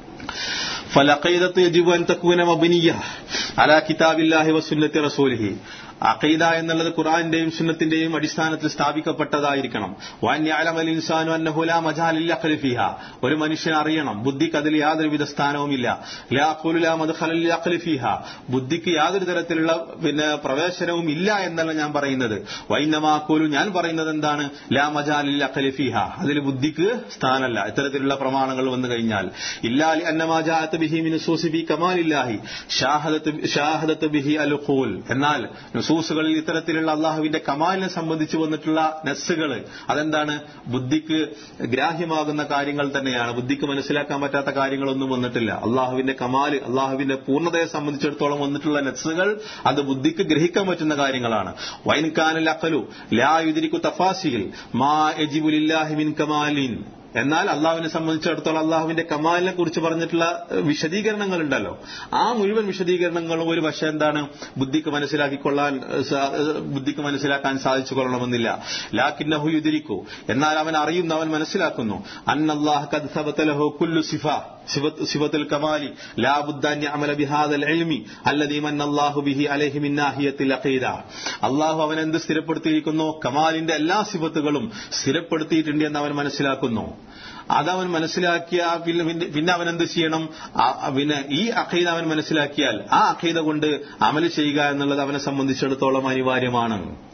فالعقيدة يجب أن تكون مبنية على كتاب الله وسنة رسوله അഖീദ എന്നുള്ളത് ഖുറാന്റെയും സുന്നത്തിന്റെയും അടിസ്ഥാനത്തിൽ സ്ഥാപിക്കപ്പെട്ടതായിരിക്കണം വാന്യാലമൽ ഇൻസാനു അന്നഹുല മജാലില്ല ഖലിഫിഹ ഒരു മനുഷ്യൻ അറിയണം ബുദ്ധിക്ക് അതിൽ യാതൊരുവിധ സ്ഥാനവുമില്ല ലാ ഖുലുല മദ്ഖലൽ ഖലിഫിഹ ബുദ്ധിക്ക് യാതൊരു തരത്തിലുള്ള പിന്നെ പ്രവേശനവും ഇല്ല എന്നല്ല ഞാൻ പറയുന്നത് വൈന്നമാക്കൂലു ഞാൻ പറയുന്നത് എന്താണ് ലാ മജാലില്ല ഖലിഫിഹ അതിൽ ബുദ്ധിക്ക് സ്ഥാനമല്ല ഇത്തരത്തിലുള്ള പ്രമാണങ്ങൾ വന്നു കഴിഞ്ഞാൽ ഇല്ലാലി അന്നമാജാത്ത് ബിഹി മിൻ സൂസിബി കമാലില്ലാഹി ഷാഹദത്ത് ഷാഹദത്ത് ബിഹി അൽ ഖൂൽ എന്നാൽ നസൂസുകളിൽ ഇത്തരത്തിലുള്ള അള്ളാഹുവിന്റെ കമാലിനെ സംബന്ധിച്ച് വന്നിട്ടുള്ള നെസ്സുകൾ അതെന്താണ് ബുദ്ധിക്ക് ഗ്രാഹ്യമാകുന്ന കാര്യങ്ങൾ തന്നെയാണ് ബുദ്ധിക്ക് മനസ്സിലാക്കാൻ പറ്റാത്ത കാര്യങ്ങളൊന്നും വന്നിട്ടില്ല അള്ളാഹുവിന്റെ കമാല് അള്ളാഹുവിന്റെ പൂർണ്ണതയെ സംബന്ധിച്ചിടത്തോളം വന്നിട്ടുള്ള നെസ്സുകൾ അത് ബുദ്ധിക്ക് ഗ്രഹിക്കാൻ പറ്റുന്ന കാര്യങ്ങളാണ് വൈൻകാനൽ അക്കലു ലാ യുദിരിക്കു തഫാസിൽ മാ എജിബുലില്ലാഹി മിൻ കമാലിൻ എന്നാൽ അള്ളാഹുവിനെ സംബന്ധിച്ചിടത്തോളം അള്ളാഹുവിന്റെ കമാലിനെ കുറിച്ച് പറഞ്ഞിട്ടുള്ള ഏഹ്, വിശദീകരണങ്ങൾ ഉണ്ടല്ലോ ആ മുഴുവൻ വിശദീകരണങ്ങളും ഒരു വശം എന്താണ് ബുദ്ധിക്ക് മനസ്സിലാക്കിക്കൊള്ളാൻ ഏഹ്, സാ- ഏഹ്, ബുദ്ധിക്ക് മനസ്സിലാക്കാൻ സാധിച്ചു കൊള്ളണമെന്നില്ല ലാക്കിന്നഹു യുദിരിക്കു എന്നാൽ അവൻ അറിയുന്നു അവൻ മനസ്സിലാക്കുന്നു അന്നല്ലാഹ് ഖദ് സബത ലഹു കുല്ലു സിഫ സിഫത്ത് സിഫത്തുൽ കമാലി ലാ ബുദ്ദ അൻ യഅമല ബിഹാദൽ ഇൽമി അല്ലദീ മന്നല്ലാഹു ബിഹി അലൈഹി മിൻ നാഹിയത്തിൽ അഖീദ അള്ളാഹു അവൻ എന്ത് സ്ഥിരപ്പെടുത്തിയിരിക്കുന്നു കമാലിന്റെ എല്ലാ സിഫത്തുകളും സ്ഥിരപ്പെടുത്തിയിട്ടുണ്ട് എന്ന് അവൻ മനസ്സിലാക്കുന്നു അതവൻ മനസ്സിലാക്കിയ പിന്നെ പിന്നെ- പിന്നെ അവൻ എന്ത് ചെയ്യണം ആ- പിന്നെ ഈ അഖീദ അവൻ മനസ്സിലാക്കിയാൽ ആ അഖീദ കൊണ്ട് അമല് ചെയ്യുക എന്നുള്ളത് അവനെ സംബന്ധിച്ചിടത്തോളം അനിവാര്യമാണ്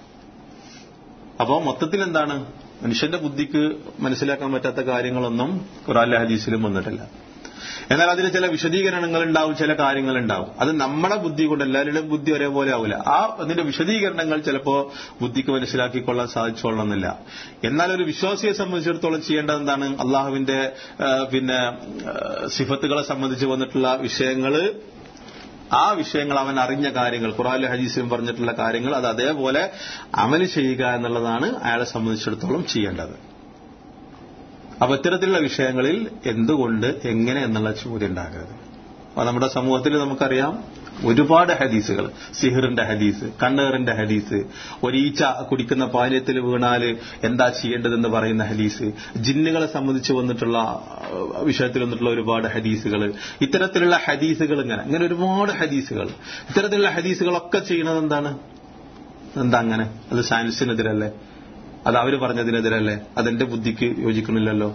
അപ്പോ മൊത്തത്തിൽ എന്താണ് മനുഷ്യന്റെ ബുദ്ധിക്ക് മനസ്സിലാക്കാൻ പറ്റാത്ത കാര്യങ്ങളൊന്നും ഖുറാനിലെ ഹദീസിലും വന്നിട്ടില്ല എന്നാൽ അതിന് ചില വിശദീകരണങ്ങൾ ഉണ്ടാവും ചില കാര്യങ്ങൾ ഉണ്ടാവും അത് നമ്മളെ ബുദ്ധി കൊണ്ട് എല്ലാവരുടെയും ബുദ്ധി ഒരേപോലെ ആവില്ല ആ അതിന്റെ വിശദീകരണങ്ങൾ ചിലപ്പോ ബുദ്ധിക്ക് മനസ്സിലാക്കിക്കൊള്ളാൻ സാധിച്ചോളണമെന്നില്ല എന്നാൽ ഒരു വിശ്വാസിയെ സംബന്ധിച്ചിടത്തോളം ചെയ്യേണ്ടത് എന്താണ് അള്ളാഹുവിന്റെ ആ, പിന്നെ ആ, സിഫത്തുകളെ സംബന്ധിച്ച് വന്നിട്ടുള്ള വിഷയങ്ങള് ആ വിഷയങ്ങൾ അവൻ അറിഞ്ഞ കാര്യങ്ങൾ ഖുറാനിലെ ഹദീസിലും പറഞ്ഞിട്ടുള്ള കാര്യങ്ങൾ അത് അതേപോലെ അമല് ചെയ്യുക എന്നുള്ളതാണ് അയാളെ സംബന്ധിച്ചിടത്തോളം ചെയ്യേണ്ടത് അപ്പൊ ഇത്തരത്തിലുള്ള വിഷയങ്ങളിൽ എന്തുകൊണ്ട് എങ്ങനെ എന്നുള്ള ചോദ്യം ഉണ്ടാകരുത് അപ്പൊ നമ്മുടെ സമൂഹത്തിൽ നമുക്കറിയാം ഒരുപാട് ഹദീസുകൾ സിഹിറിന്റെ ഹദീസ് കണ്ണേറിന്റെ ഹദീസ് ഒരു ഈച്ച കുടിക്കുന്ന പാനീയത്തിൽ വീണാല് എന്താ ചെയ്യേണ്ടതെന്ന് പറയുന്ന ഹദീസ് ജിന്നുകളെ സംബന്ധിച്ച് വന്നിട്ടുള്ള ആ, വിഷയത്തിൽ വന്നിട്ടുള്ള ഒരുപാട് ഹദീസുകൾ ഇത്തരത്തിലുള്ള ഹദീസുകൾ ഇങ്ങനെ ഇങ്ങനെ ഒരുപാട് ഹദീസുകൾ ഇത്തരത്തിലുള്ള ഹദീസുകളൊക്കെ ചെയ്യുന്നത് എന്താണ് എന്താ അങ്ങനെ അത് സയൻസിനെതിരല്ലേ അത് അവര് പറഞ്ഞതിനെതിരല്ലേ അതെന്റെ ബുദ്ധിക്ക് യോജിക്കണില്ലല്ലോ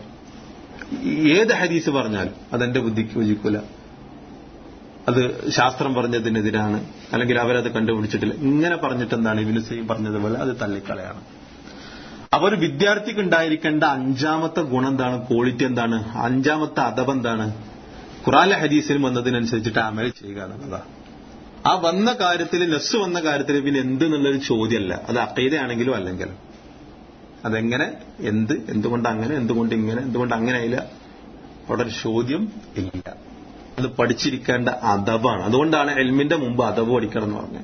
ഏത് ഹദീസ് പറഞ്ഞാലും അതെന്റെ ബുദ്ധിക്ക് യോജിക്കൂല അത് ശാസ്ത്രം പറഞ്ഞതിനെതിരാണ് അല്ലെങ്കിൽ അവരത് കണ്ടുപിടിച്ചിട്ടില്ല ഇങ്ങനെ പറഞ്ഞിട്ട് എന്താണ് ഇബിന് സൈം പറഞ്ഞതുപോലെ അത് തള്ളിക്കളയാണ് അപ്പൊ ഒരു വിദ്യാർത്ഥിക്ക് ഉണ്ടായിരിക്കേണ്ട അഞ്ചാമത്തെ ഗുണം എന്താണ് ക്വാളിറ്റി എന്താണ് അഞ്ചാമത്തെ അദബ് എന്താണ് ഖുറാലെ ഹദീസിൽ വന്നതിനനുസരിച്ചിട്ട് അമൽ ചെയ്യുക എന്നുള്ളതാണ് ആ വന്ന കാര്യത്തിൽ നെസ് വന്ന കാര്യത്തിൽ പിന്നെ എന്ത് എന്നുള്ളൊരു ചോദ്യമല്ല അത് അക്കൈതയാണെങ്കിലും അല്ലെങ്കിലും അതെങ്ങനെ എന്ത് എന്തുകൊണ്ട് അങ്ങനെ എന്തുകൊണ്ട് ഇങ്ങനെ എന്തുകൊണ്ട് അങ്ങനെ ആയില്ല അവിടെ ഒരു ചോദ്യം ഇല്ല അത് പഠിച്ചിരിക്കേണ്ട അദബാണ് അതുകൊണ്ടാണ് എൽമിന്റെ മുമ്പ് അദബ് പഠിക്കണം എന്ന് പറഞ്ഞത്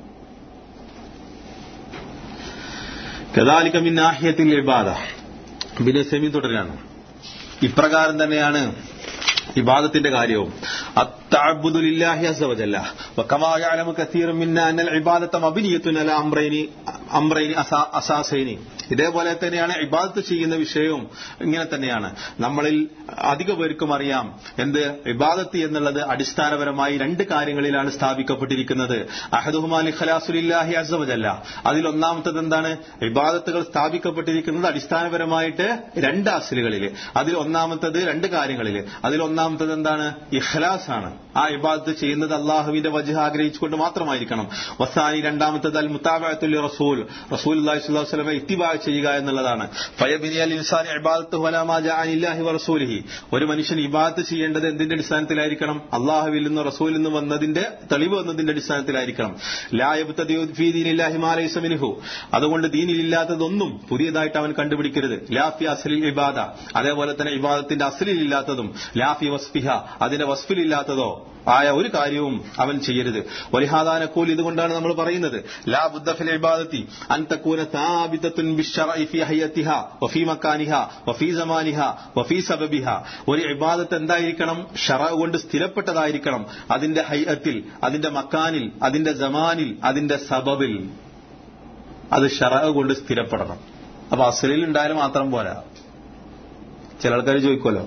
കദാലിക മിൻ നാഹിയത്തിൽ ഇബാദ ബിൻ സെമി തുടരാണ് ഇപ്രകാരം തന്നെയാണ് ഇബാദത്തിന്റെ കാര്യവും അത്തഅബ്ദുലില്ലാഹി അസ്സവജല്ല വകമാ യഅലമു കസീറും മിന്ന അന്നൽ ഇബാദത മബ്നിയത്തുൻ അല അംറൈനി അംറൈനി അസാ- അസാസൈനി ഇതേപോലെ തന്നെയാണ് ഇബാദത്ത് ചെയ്യുന്ന വിഷയവും ഇങ്ങനെ തന്നെയാണ് നമ്മളിൽ അധിക പേർക്കും അറിയാം എന്ത് ഇബാദത്ത് എന്നുള്ളത് അടിസ്ഥാനപരമായി രണ്ട് കാര്യങ്ങളിലാണ് സ്ഥാപിക്കപ്പെട്ടിരിക്കുന്നത് അഹദുഹുമാലി ഖലാസുലില്ലാഹി അസവജല്ല അതിൽ ഒന്നാമത്തത് എന്താണ് ഇബാദത്തുകൾ സ്ഥാപിക്കപ്പെട്ടിരിക്കുന്നത് അടിസ്ഥാനപരമായിട്ട് രണ്ട് അസലുകളിൽ അതിൽ ഒന്നാമത്തത് രണ്ട് കാര്യങ്ങളിൽ അതിൽ ഒന്നാമത്തത് എന്താണ് ഇഖ്ലാസ് ആണ് ആ ഇബാദത്ത് ചെയ്യുന്നത് അള്ളാഹുവിന്റെ വജഹ ആഗ്രഹിച്ചുകൊണ്ട് മാത്രമായിരിക്കണം വസാനി രണ്ടാമത്തത് അൽ മുത്താബത്തുൽ റസൂൽ റസൂൽ അള്ളാഹി സ്വല്ലല്ലാഹു അലൈഹി വസല്ലമ ഇത്തിബാ ചെയ്യുക എന്നുള്ളതാണ് ഫയബിനി അൽ ഇൻസാനി ഇബാദത്ത് വലാ മാ ജാഅ അനില്ലാഹി വറസൂലിഹി ഒരു മനുഷ്യൻ ഇബാദത്ത് ചെയ്യേണ്ടത് എന്തിന്റെ അടിസ്ഥാനത്തിലായിരിക്കണം അള്ളാഹുവിൽ നിന്ന് റസൂലിൽ നിന്ന് വന്നതിന്റെ തെളിവ് വന്നതിന്റെ അടിസ്ഥാനത്തിലായിരിക്കണം ലാ യബ്തദിഉ ഫീ ദീനില്ലാഹി മാ ലൈസ മിൻഹു അതുകൊണ്ട് ദീനിലില്ലാത്തതൊന്നും പുതിയതായിട്ട് അവൻ കണ്ടുപിടിക്കരുത് ലാ ഫി അസ്ലിൽ ഇബാദ അതേപോലെ തന്നെ ഇബാദത്തിന്റെ അസ്ലിൽ ഇല്ലാത്തതും ലാ ഫി വസ്ഫിഹ അതിന്റെ വസ്ഫിലില്ലാത്തതോ ആയ ഒരു കാര്യവും അവൻ ചെയ്യരുത് വലിഹാദാനക്കൂൽ ഇതുകൊണ്ടാണ് നമ്മൾ പറയുന്നത് ലാ ബുദ്ധഫിൽ ഇബാദത്തി അൻ തക്കൂന സാബിതത്തുൻ ബിശ്ശറഇ ഫി ഹയ്യത്തിഹ വഫി മക്കാനിഹ വഫി സമാനിഹ വഫി സബബിഹ ഒരു ഇബാദത്ത് എന്തായിരിക്കണം ഷറ കൊണ്ട് സ്ഥിരപ്പെട്ടതായിരിക്കണം അതിന്റെ ഹയ്യത്തിൽ അതിന്റെ മക്കാനിൽ അതിന്റെ ജമാനിൽ അതിന്റെ സബബിൽ അത് ഷറ കൊണ്ട് സ്ഥിരപ്പെടണം അപ്പൊ അസലിൽ ഉണ്ടായാലും മാത്രം പോരാ ചില ആൾക്കാർ ചോദിക്കുമല്ലോ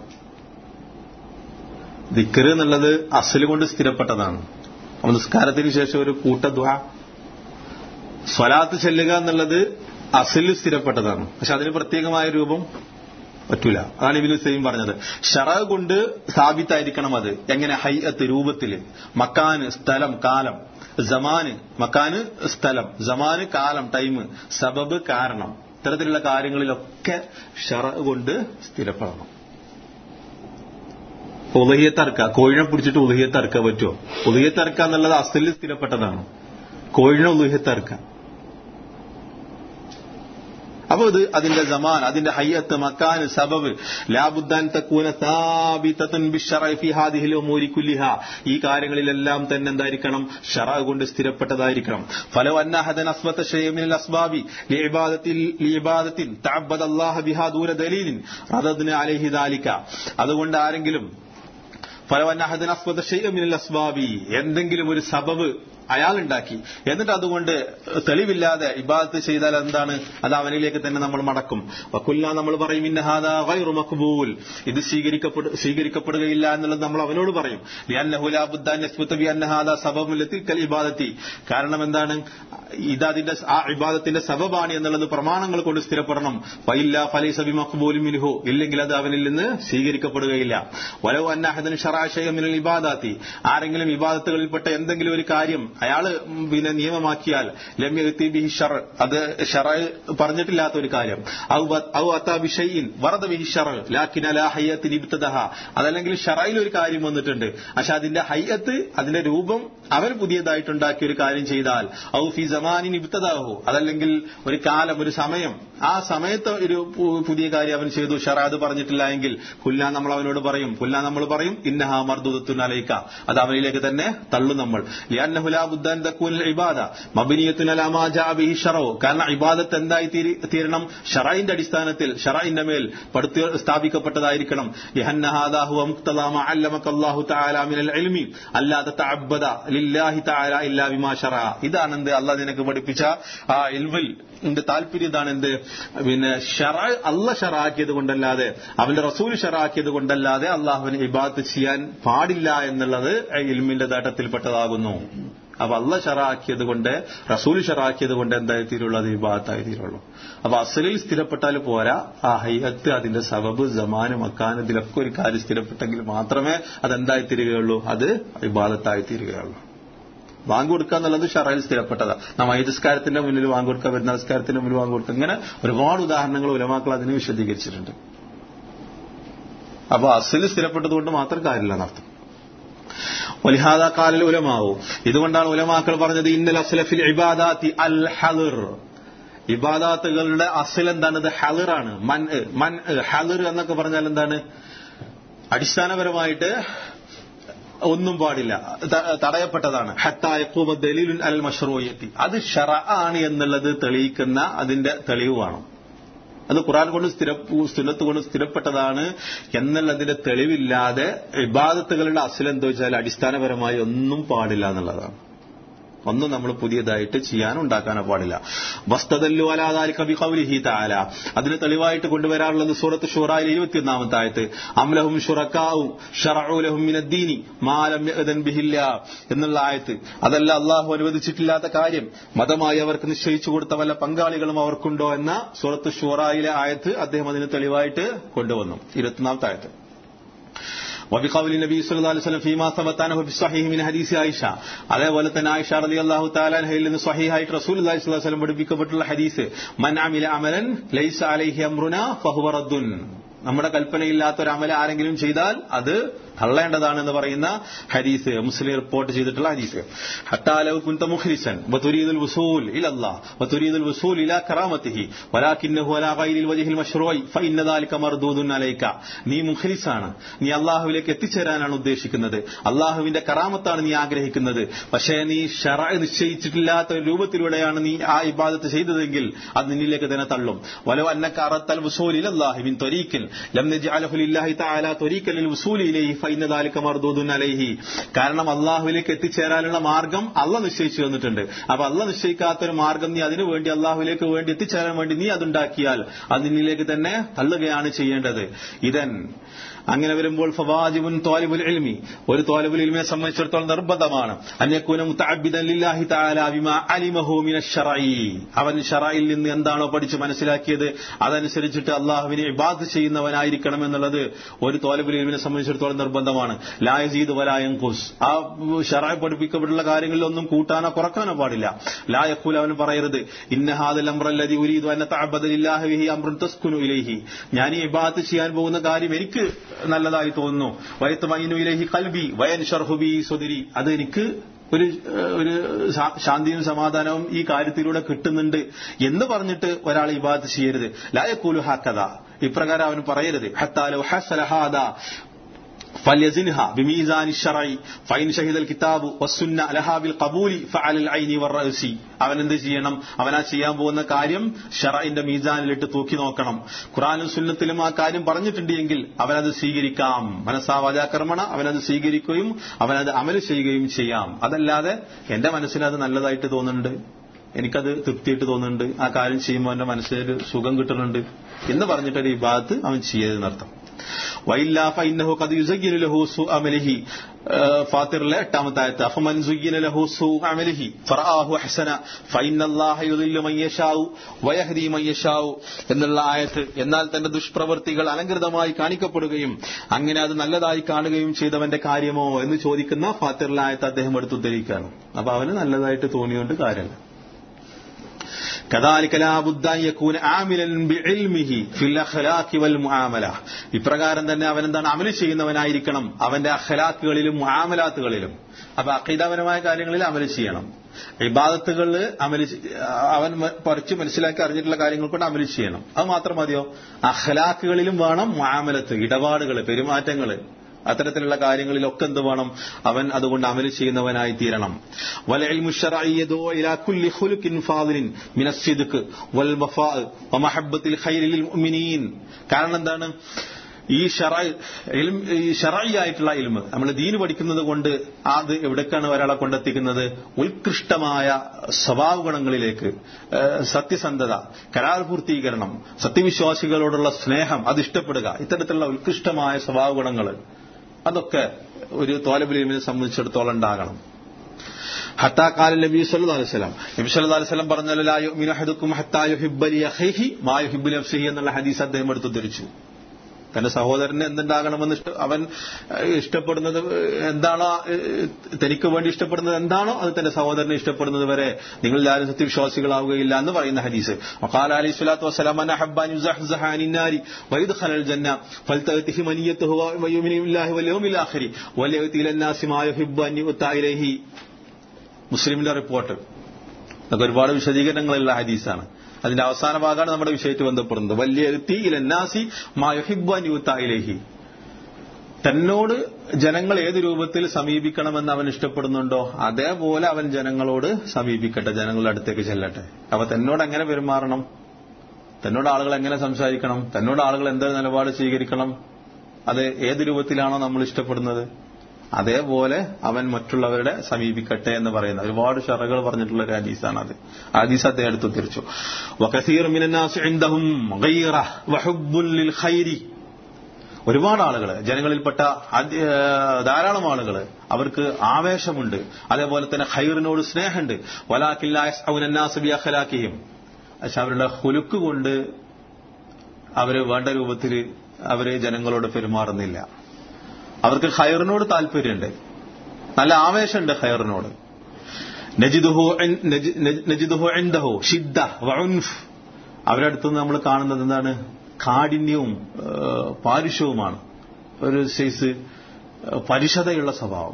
ദിക്കറ് എന്നുള്ളത് അസല് കൊണ്ട് സ്ഥിരപ്പെട്ടതാണ് അപ്പൊ നിസ്കാരത്തിന് ശേഷം ഒരു കൂട്ട ദ്വാ സ്വലാത്ത് ചെല്ലുക എന്നുള്ളത് അസലിൽ സ്ഥിരപ്പെട്ടതാണ് പക്ഷെ അതിന് പ്രത്യേകമായ രൂപം പറ്റൂല അതാണ് ഇബിന് സൈം പറഞ്ഞത് ഷറ കൊണ്ട് സ്ഥാപിത്തായിരിക്കണം അത് എങ്ങനെ ഹൈഅത്ത് രൂപത്തില് മക്കാന് സ്ഥലം കാലം ജമാന് മക്കാന് സ്ഥലം ജമാന് കാലം ടൈം സബബ് കാരണം ഇത്തരത്തിലുള്ള കാര്യങ്ങളിലൊക്കെ ഷറ കൊണ്ട് സ്ഥിരപ്പെടണം ഉദയത്തറക്ക കോഴിനെ പിടിച്ചിട്ട് ഉദയത്തറക്കാൻ പറ്റുമോ ഉദയത്തറക്ക എന്നുള്ളത് അസലിൽ സ്ഥിരപ്പെട്ടതാണ് കോഴിനെ ഉദയത്തറക്ക അപ്പൊ ഇത് അതിന്റെ ജമാൻ അതിന്റെ ഹയ്യത്ത് മക്കാൻ സബബ് ലാബുദ്ദാൻ തക്കൂന സാബിതത്തുൻ ബിശ്ശറഇ ഫി ഹാദിഹിൽ ഉമൂരി കുല്ലിഹ ഈ കാര്യങ്ങളിലെല്ലാം തന്നെ എന്തായിരിക്കണം ഷറ കൊണ്ട് സ്ഥിരപ്പെട്ടതായിരിക്കണം ഫലോ അന്നഹദൻ അസ്ബത്ത ഷൈഅ മിനൽ അസ്ബാബി ലിഇബാദത്തിൽ ലിഇബാദത്തിൻ തഅബ്ബദ അല്ലാഹ ബിഹാ ദൂന ദലീലിൻ റദദ്ന അലൈഹി ദാലിക അതുകൊണ്ട് ആരെങ്കിലും ഫലവന്നഹദൻ അസ്ബത്ത ഷൈഅ മിനൽ അസ്ബാബി എന്തെങ്കിലും ഒരു സബബ് അയാൾ ഉണ്ടാക്കി എന്നിട്ട് അതുകൊണ്ട് തെളിവില്ലാതെ ഇബാദത്ത് ചെയ്താൽ എന്താണ് അത് അവനിലേക്ക് തന്നെ നമ്മൾ മടക്കും വക്കുല്ല നമ്മൾ പറയും ഇന്നഹാദ ഗൈറു മഖ്ബൂൽ ഇത് സ്വീകരിക്കപ്പെടു സ്വീകരിക്കപ്പെടുകയില്ല എന്നുള്ളത് നമ്മൾ അവനോട് പറയും ലിഅന്നഹു ലാ ബുദ്ദ അൻ യസ്ബുത ബി അന്ന ഹാദാ സബബുൻ ലതിൽക്കൽ ഇബാദത്തി കാരണം എന്താണ് ഇത് അതിന്റെ ആ ഇബാദത്തിന്റെ സബബാണ് എന്നുള്ളത് പ്രമാണങ്ങൾ കൊണ്ട് സ്ഥിരപ്പെടണം ഫൈല്ല ഫലൈസ ബി മഖ്ബൂലിൻ മിൻഹു ഇല്ലെങ്കിൽ അത് അവനിൽ നിന്ന് സ്വീകരിക്കപ്പെടുകയില്ല വലോ അന്നഹദൻ ഷറാശയ മിനൽ ഇബാദാത്തി ആരെങ്കിലും ഇബാദത്തുകളിൽപ്പെട്ട എന്തെങ്കിലും ഒരു കാര്യം അയാള് പിന്നെ നിയമമാക്കിയാൽ ലമ്യത്തി ബിഹി ഷർ അത് ഷറ പറഞ്ഞിട്ടില്ലാത്ത ഒരു കാര്യം ഔ ബ- ഔ അത്താ ബിഷൈഇൻ വറദ ബിഹി ഷർ ലാക്കിന ലാ ഹയ്യത്തിൻ ഇബ്തദഹ അതല്ലെങ്കിൽ ഷറയിൽ ഒരു കാര്യം വന്നിട്ടുണ്ട് പക്ഷെ അതിന്റെ ഹയ്യത്ത് അതിന്റെ രൂപം അവൻ പുതിയതായിട്ടുണ്ടാക്കിയ ഒരു കാര്യം ചെയ്താൽ ഔ ഫി സമാനിൻ ഇബ്തദാഹു അതല്ലെങ്കിൽ ഒരു കാലം ഒരു സമയം ആ സമയത്ത് ഒരു പു- പുതിയ കാര്യം അവൻ ചെയ്തു ഷറ അത് പറഞ്ഞിട്ടില്ല എങ്കിൽ പുല്ല നമ്മൾ അവനോട് പറയും പുല്ല നമ്മൾ പറയും ഇന്നഹ മർദുദത്തുൻ അലൈക്ക അത് അവനിലേക്ക് തന്നെ തള്ളും നമ്മൾ ലിഅന്നഹു ലാ ബുദ്ദ അൻ തകൂന ഇബാദ മബ്നിയത്തുൻ അലാ മാ ജാഅ ബിഹി ഷറഉ കാരണം ഇബാദത്ത് എന്തായി തീരി- തീരണം ഷറൈന്റെ അടിസ്ഥാനത്തിൽ ഷറൈന്റെ മേൽ പടുത്തു സ്ഥാപിക്കപ്പെട്ടതായിരിക്കണം ലിഅന്ന ഹാദാ ഹുവ മുഖ്തദാ മാ അല്ലമക അല്ലാഹു തആല മിനൽ ഇൽമി അല്ലാ തതഅബ്ബദ ലില്ലാഹി തആല ഇല്ലാ ബിമാ ഷറഅ ഇതാണ് എന്ത് അല്ലാഹ് നിനക്ക് പഠിപ്പിച്ച ആ ഇൽമിൽ ന്റെ താല്പര്യം ഇതാണ് എന്ത് പിന്നെ ഷറ അല്ല ഷറാക്കിയത് കൊണ്ടല്ലാതെ അവന്റെ റസൂൽ ഷറാക്കിയത് കൊണ്ടല്ലാതെ അള്ളാഹുവിന് ഇബാദത്ത് ചെയ്യാൻ പാടില്ല എന്നുള്ളത് ഇൽമിന്റെ നേട്ടത്തിൽപ്പെട്ടതാകുന്നു അപ്പൊ അല്ല ഷറാക്കിയത് കൊണ്ട് റസൂൽ ഷറാക്കിയത് കൊണ്ട് എന്തായി തീരുള്ളത് ഇബാദത്തായി തീരുള്ളൂ അപ്പൊ അസലിൽ സ്ഥിരപ്പെട്ടാൽ പോരാ ആ ഹൈഹത്ത് അതിന്റെ സബബ് ജമാന് മക്കാൻ ഇതിലൊക്കെ ഒരു കാര്യം സ്ഥിരപ്പെട്ടെങ്കിൽ മാത്രമേ അതെന്തായി തീരുകയുള്ളൂ അത് ഇബാദത്തായി തീരുകയുള്ളൂ വാങ്ങ് കൊടുക്കുക എന്നുള്ളത് ഷറയിൽ സ്ഥിരപ്പെട്ടതാ നാം ഐതിസ്കാരത്തിന്റെ മുന്നിൽ വാങ്ങ് കൊടുക്കുക വരുന്ന നമസ്കാരത്തിന്റെ മുന്നിൽ വാങ്ങ് കൊടുക്കുക ഇങ്ങനെ ഒരുപാട് ഉദാഹരണങ്ങൾ ഉലമാക്കൾ അതിന് വിശദീകരിച്ചിട്ടുണ്ട് അപ്പൊ അസിൽ സ്ഥിരപ്പെട്ടതുകൊണ്ട് മാത്രം കാര്യമില്ല എന്നർത്ഥം വലിഹാദ കാലിൽ ഉലമാവൂ ഇതുകൊണ്ടാണ് ഉലമാക്കൾ പറഞ്ഞത് ഇന്നൽ അസ്ലഫിൽ ഇബാദാത്തി അൽ ഹലിർ ഇബാദാത്തുകളുടെ അസിൽ എന്താണ് ഇത് ഹലിറാണ് മൻ മൻ ഹലിർ എന്നൊക്കെ പറഞ്ഞാൽ എന്താണ് അടിസ്ഥാനപരമായിട്ട് ഒന്നും പാടില്ല ത- തടയപ്പെട്ടതാണ് ഹത്തായ ദലീലുൻ അൽ മഷ്റൂയത്തി അത് ഷറ ആണ് എന്നുള്ളത് തെളിയിക്കുന്ന അതിന്റെ തെളിവ് വേണം അത് ഖുറാൻ കൊണ്ട് സ്ഥിര സുന്നത്ത് കൊണ്ട് സ്ഥിരപ്പെട്ടതാണ് എന്നുള്ളതിന്റെ തെളിവില്ലാതെ ഇബാദത്തുകളുടെ അസിലെന്തോ വെച്ചാൽ അടിസ്ഥാനപരമായി ഒന്നും പാടില്ല എന്നുള്ളതാണ് ഒന്നും നമ്മൾ പുതിയതായിട്ട് ചെയ്യാനോ ഉണ്ടാക്കാനോ പാടില്ല വസ്തദല്ലു അലാദാലി കബി കൗലിഹി താല അതിന് തെളിവായിട്ട് കൊണ്ടുവരാറുള്ളത് സൂറത്ത് ഷുറായിൽ ഇരുപത്തിയൊന്നാമത്തെ ആയത്ത് അംലഹും ഷുറക്കാവും ഷറഊലഹും മിനദ്ദീനി മാലം യഅ്ദൻ ബിഹില്ല എന്നുള്ള ആയത്ത് അതല്ല അള്ളാഹു അനുവദിച്ചിട്ടില്ലാത്ത കാര്യം മതമായി അവർക്ക് നിശ്ചയിച്ചു കൊടുത്ത വല്ല പങ്കാളികളും അവർക്കുണ്ടോ എന്ന സൂറത്ത് ഷുറായിലെ ആയത്ത് അദ്ദേഹം അതിന് തെളിവായിട്ട് കൊണ്ടുവന്നു ഇരുപത്തിയൊന്നാമത്തെ ആയത്ത് وبقول النبي صلى الله عليه وسلم فيما ثبت عنه في الصحيح من حديث عائشة അതേപോലെ തന്നെ ആയിഷ റളിയല്ലാഹു തആല അൻഹയിൽ നിന്ന് സ്വഹീഹായിട്ട് റസൂലുള്ളാഹി സ്വല്ലല്ലാഹു അലൈഹി വസല്ലം പഠിപ്പിക്കപ്പെട്ടുള്ള ഹദീസ് മൻ അമില അമലൻ ലൈസ അലൈഹി അംറുനാ ഫഹുവ റദ്ദുൻ നമ്മുടെ കൽപ്പനയില്ലാത്ത ഒരു അമല ആരെങ്കിലും ചെയ്താൽ അത് തള്ളേണ്ടതാണെന്ന് പറയുന്ന ഹദീസ് മുസ്ലിം റിപ്പോർട്ട് ചെയ്തിട്ടുള്ള ഹദീസ് ഹത്താലവ് കുന്ത മുഖ്ലിസൻ വതുരീദുൽ വസൂൽ ഇലല്ലാ വതുരീദുൽ വസൂൽ ഇലാ കറാമത്തിഹി വലാകിന്നഹു അലാ ഗൈരിൽ വജ്ഹിൽ മശ്റൂഇ ഫഇന്ന ദാലിക മർദൂദുൻ അലൈക നീ മുഖ്ലിസാണ് നീ അല്ലാഹുവിലേക്ക് എത്തിച്ചേരാനാണ് ഉദ്ദേശിക്കുന്നത് അല്ലാഹുവിന്റെ കറാമത്താണ് നീ ആഗ്രഹിക്കുന്നത് പക്ഷേ നീ ഷറ നിശ്ചയിച്ചിട്ടില്ലാത്ത ഒരു രൂപത്തിലൂടെയാണ് നീ ആ ഇബാദത്ത് ചെയ്തതെങ്കിൽ അത് നിന്നിലേക്ക് തന്നെ തള്ളും വലോ അന്നക അറത്തൽ വസൂൽ ഇലല്ലാഹി മിൻ ത്വരീഖിൻ ലം നജ്അലഹു ലില്ലാഹി തആല ത്വരീഖൻ ലിൽ വസൂൽ ഇലൈഹി ഫൈന ദാലിക മർദൂദുൻ അലൈഹി കാരണം അള്ളാഹുവിലേക്ക് എത്തിച്ചേരാനുള്ള മാർഗം അല്ല നിശ്ചയിച്ചു തന്നിട്ടുണ്ട് അപ്പൊ അല്ല നിശ്ചയിക്കാത്തൊരു മാർഗം നീ അതിനു വേണ്ടി അള്ളാഹുവിലേക്ക് വേണ്ടി എത്തിച്ചേരാൻ വേണ്ടി നീ അതുണ്ടാക്കിയാൽ അത് നിന്നിലേക്ക് തന്നെ തള്ളുകയാണ് ചെയ്യേണ്ടത് ഇതൻ അങ്ങനെ വരുമ്പോൾ ഫവാജിബുൻ തോലിബുൽ ഇൽമി ഒരു തോലിബുൽ ഇൽമിയെ സംബന്ധിച്ചിടത്തോളം നിർബന്ധമാണ് അന്യക്കൂന മുത്തഅബ്ബിദൻ ലില്ലാഹി തആല ബിമാ അലിമഹു മിന ശറഈ അവൻ ഷറയിൽ നിന്ന് എന്താണോ പഠിച്ച് മനസ്സിലാക്കിയത് അതനുസരിച്ചിട്ട് അള്ളാഹുവിനെ ഇബാദത്ത് ചെയ്യുന്നവനായിരിക്കണം എന്നുള്ളത് ഒരു തോലിബുൽ ഇൽമിനെ സംബന്ധിച്ചിടത്തോളം നിർബന്ധമാണ് ലായസീദ് വലായങ്കുസ് ആ ഷറ പഠിപ്പിക്കപ്പെട്ടുള്ള കാര്യങ്ങളിൽ ഒന്നും കൂട്ടാനോ കുറക്കാനോ പാടില്ല ലായക്കൂൽ അവൻ പറയരുത് ഇന്നഹാദൽ അമ്രല്ലതി ഉരീദു അന്ന തഅബ്ബദ ലില്ലാഹി ബിഹി അംറുൻ തസ്കുനു ഇലൈഹി ഞാൻ ഈ ഇബാദത്ത് ചെയ്യാൻ പോകുന്ന കാര്യം എനിക്ക് നല്ലതായി തോന്നുന്നു വയത്തുമൈനു ഇലഹി കൽബി വയൻ ഷർഹുബി സുതിരി അത് എനിക്ക് ഒരു ഒരു ശാന്തിയും സമാധാനവും ഈ കാര്യത്തിലൂടെ കിട്ടുന്നുണ്ട് എന്ന് പറഞ്ഞിട്ട് ഒരാൾ ഇബാദത്ത് ചെയ്യരുത് ലായക്കൂലു ഹാക്കഥ ഇപ്രകാരം അവൻ പറയരുത് ഹത്താലു ഹസലഹാദ فليزنها بميزان الشرع فإن شهد الكتاب والسنة لها بالقبول فعلى العين والرأس അവൻ എന്ത് ചെയ്യണം അവൻ ആ ചെയ്യാൻ പോകുന്ന കാര്യം ഷറൈന്റെ മീസാനിലിട്ട് തൂക്കി നോക്കണം ഖുറാനും സുന്നത്തിലും ആ കാര്യം പറഞ്ഞിട്ടുണ്ട് എങ്കിൽ അവനത് സ്വീകരിക്കാം മനസ്സാവാചാക്രമണ അവനത് സ്വീകരിക്കുകയും അവനത് അമൽ ചെയ്യുകയും ചെയ്യാം അതല്ലാതെ എന്റെ മനസ്സിന് അത് നല്ലതായിട്ട് തോന്നുന്നുണ്ട് എനിക്കത് തൃപ്തിയായിട്ട് തോന്നുന്നുണ്ട് ആ കാര്യം ചെയ്യുമ്പോൾ എന്റെ മനസ്സിലൊരു സുഖം കിട്ടുന്നുണ്ട് എന്ന് പറഞ്ഞിട്ടൊരു ഈ ഭാഗത്ത് അവൻ ചെയ്യരുതെന്നർത്ഥം വൈല്ല ഫൈനഹു കത് യുസഗിനു ലഹു സു അമലിഹി ഫാത്തിറിലെ എട്ടാമത്തെ ആയത്ത് അഫമൻ സുഗിന ലഹു സു അമലിഹി ഫറആഹു ഹസന ഫൈനല്ലാഹ യുദില്ലു മൻ യശാഉ വയഹ്ദി മൻ യശാഉ എന്നുള്ള ആയത്ത് എന്നാൽ തന്റെ ദുഷ്പ്രവൃത്തികൾ അലങ്കൃതമായി കാണിക്കപ്പെടുകയും അങ്ങനെ അത് നല്ലതായി കാണുകയും ചെയ്തവന്റെ കാര്യമോ എന്ന് ചോദിക്കുന്ന ഫാത്തിറിലെ ആയത്ത് അദ്ദേഹം എടുത്തുദ്ധരിക്കുകയാണ് അപ്പൊ അവന് നല്ലതായിട്ട് തോന്നിയോണ്ട് കാര്യമല്ല كذلك لا بد أن يكون عاملا بعلمه في الأخلاق والمعاملة ഇപ്രകാരം തന്നെ അവൻ എന്താണ് അമൽ ചെയ്യുന്നവനായിരിക്കണം അവന്റെ അഖലാക്കുകളിലും മുആമലാത്തുകളിലും അപ്പൊ അഖീദാപരമായ കാര്യങ്ങളിൽ അമൽ ചെയ്യണം ഇബാദത്തുകളിൽ അമൽ അവൻ പറിച്ച് മനസ്സിലാക്കി അറിഞ്ഞിട്ടുള്ള കാര്യങ്ങൾ കൊണ്ട് അമൽ ചെയ്യണം അത് മാത്രം മതിയോ അഖലാക്കുകളിലും വേണം മുആമലത്ത് ഇടപാടുകൾ പെരുമാറ്റങ്ങൾ അത്തരത്തിലുള്ള കാര്യങ്ങളിലൊക്കെ എന്ത് വേണം അവൻ അതുകൊണ്ട് അമൽ ചെയ്യുന്നവനായി തീരണം കാരണം എന്താണ് ഈ ഷറായിട്ടുള്ള ഇൽമ് നമ്മൾ ദീന് പഠിക്കുന്നത് കൊണ്ട് അത് എവിടേക്കാണ് ഒരാളെ കൊണ്ടെത്തിക്കുന്നത് ഉത്കൃഷ്ടമായ സ്വഭാവ ഗുണങ്ങളിലേക്ക് സത്യസന്ധത കരാർ പൂർത്തീകരണം സത്യവിശ്വാസികളോടുള്ള സ്നേഹം അത് ഇഷ്ടപ്പെടുക ഇത്തരത്തിലുള്ള ഉത്കൃഷ്ടമായ സ്വഭാവ ഗുണങ്ങൾ അതൊക്കെ ഒരു തോലബിലിമിനെ സംബന്ധിച്ചിടത്തോളം ഉണ്ടാകണം ഹത്താ കാല നബി സല്ലല്ലാഹു അലൈഹി വസല്ലം നബി സല്ലല്ലാഹു അലൈഹി വസല്ലം പറഞ്ഞല്ലോ ലാ യുമിനു അഹദുക്കും ഹത്താ യുഹിബ്ബ ലി അഖീഹി മാ യുഹിബ്ബു നഫ്സിഹി എന്നുള്ള ഹദീസ് അദ്ദേഹം എടുത്തു ധരിച്ചു തന്റെ സഹോദരന് എന്തുണ്ടാകണമെന്ന് അവൻ ഇഷ്ടപ്പെടുന്നത് എന്താണോ തനിക്ക് വേണ്ടി ഇഷ്ടപ്പെടുന്നത് എന്താണോ അത് തന്റെ സഹോദരനെ ഇഷ്ടപ്പെടുന്നത് വരെ നിങ്ങൾ ആരും സത്യവിശ്വാസികളാവുകയില്ല എന്ന് പറയുന്ന ഹദീസ് വഖാല അലൈഹി സ്വലാത്തു വസ്സലാം അന ഹബ്ബാൻ യുസഹ്സഹ അനിൻ നാരി വയദ്ഖലൽ ജന്ന ഫൽതഅതിഹി മനിയത്തുഹു വയുമിനു ബില്ലാഹി വൽ യൗമിൽ ആഖിരി വലയതി ഇലൻ നാസി മാ യുഹിബ്ബു അൻ യുത ഇലൈഹി മുസ്ലിമിന്റെ റിപ്പോർട്ട് അതൊക്കെ ഒരുപാട് വിശദീകരണങ്ങളുള്ള ഹദീസാണ് അതിന്റെ അവസാന ഭാഗമാണ് നമ്മുടെ വിഷയത്തിൽ ബന്ധപ്പെടുന്നത് വലിയ എത്തി ഇലന്നാസി മായുഹിബ്ബൻ യൂത്തായിലേഹി തന്നോട് ജനങ്ങൾ ഏത് രൂപത്തിൽ സമീപിക്കണമെന്ന് അവൻ ഇഷ്ടപ്പെടുന്നുണ്ടോ അതേപോലെ അവൻ ജനങ്ങളോട് സമീപിക്കട്ടെ ജനങ്ങളുടെ അടുത്തേക്ക് ചെല്ലട്ടെ അവ തന്നോട് എങ്ങനെ പെരുമാറണം തന്നോട് ആളുകൾ എങ്ങനെ സംസാരിക്കണം തന്നോട് ആളുകൾ എന്ത് നിലപാട് സ്വീകരിക്കണം അത് ഏത് രൂപത്തിലാണോ നമ്മൾ ഇഷ്ടപ്പെടുന്നത് അതേപോലെ അവൻ മറ്റുള്ളവരുടെ സമീപിക്കട്ടെ എന്ന് പറയുന്ന ഒരുപാട് ഷറകൾ പറഞ്ഞിട്ടുള്ള ഒരു ഹദീസാണ് അത് ഹദീസ് അദ്ദേഹം എടുത്തു തിരിച്ചു വകസീർ മിനന്നാസ് ഇൻദഹും ഗൈറ വഹുബ്ബുൻ ലിൽ ഖൈരി ഒരുപാട് ആളുകൾ ജനങ്ങളിൽപ്പെട്ട ആദ്യ- ധാരാളം ആളുകൾ അവർക്ക് ആവേശമുണ്ട് അതേപോലെ തന്നെ ഖൈറിനോട് സ്നേഹമുണ്ട് വലാഖില്ലാഖലാക്കിയും പക്ഷെ അവരുടെ ഹുലുക്ക് കൊണ്ട് അവര് വേണ്ട രൂപത്തിൽ അവര് ജനങ്ങളോട് പെരുമാറുന്നില്ല അവർക്ക് ഖൈറിനോട് താല്പര്യമുണ്ട് നല്ല ആവേശമുണ്ട് ഖൈറിനോട് നജിദുഹു ഇൻ- നജി- നജി- നജിദുഹു ഇൻദഹു ഷിദ്ദ വഉൻഫ് അവരുടെ അടുത്ത് നമ്മൾ കാണുന്നത് എന്താണ് കാഠിന്യവും ഏഹ്, പാരുഷ്യവുമാണ് ഒരു സൈസ് ഏഹ്, പരുഷതയുള്ള സ്വഭാവം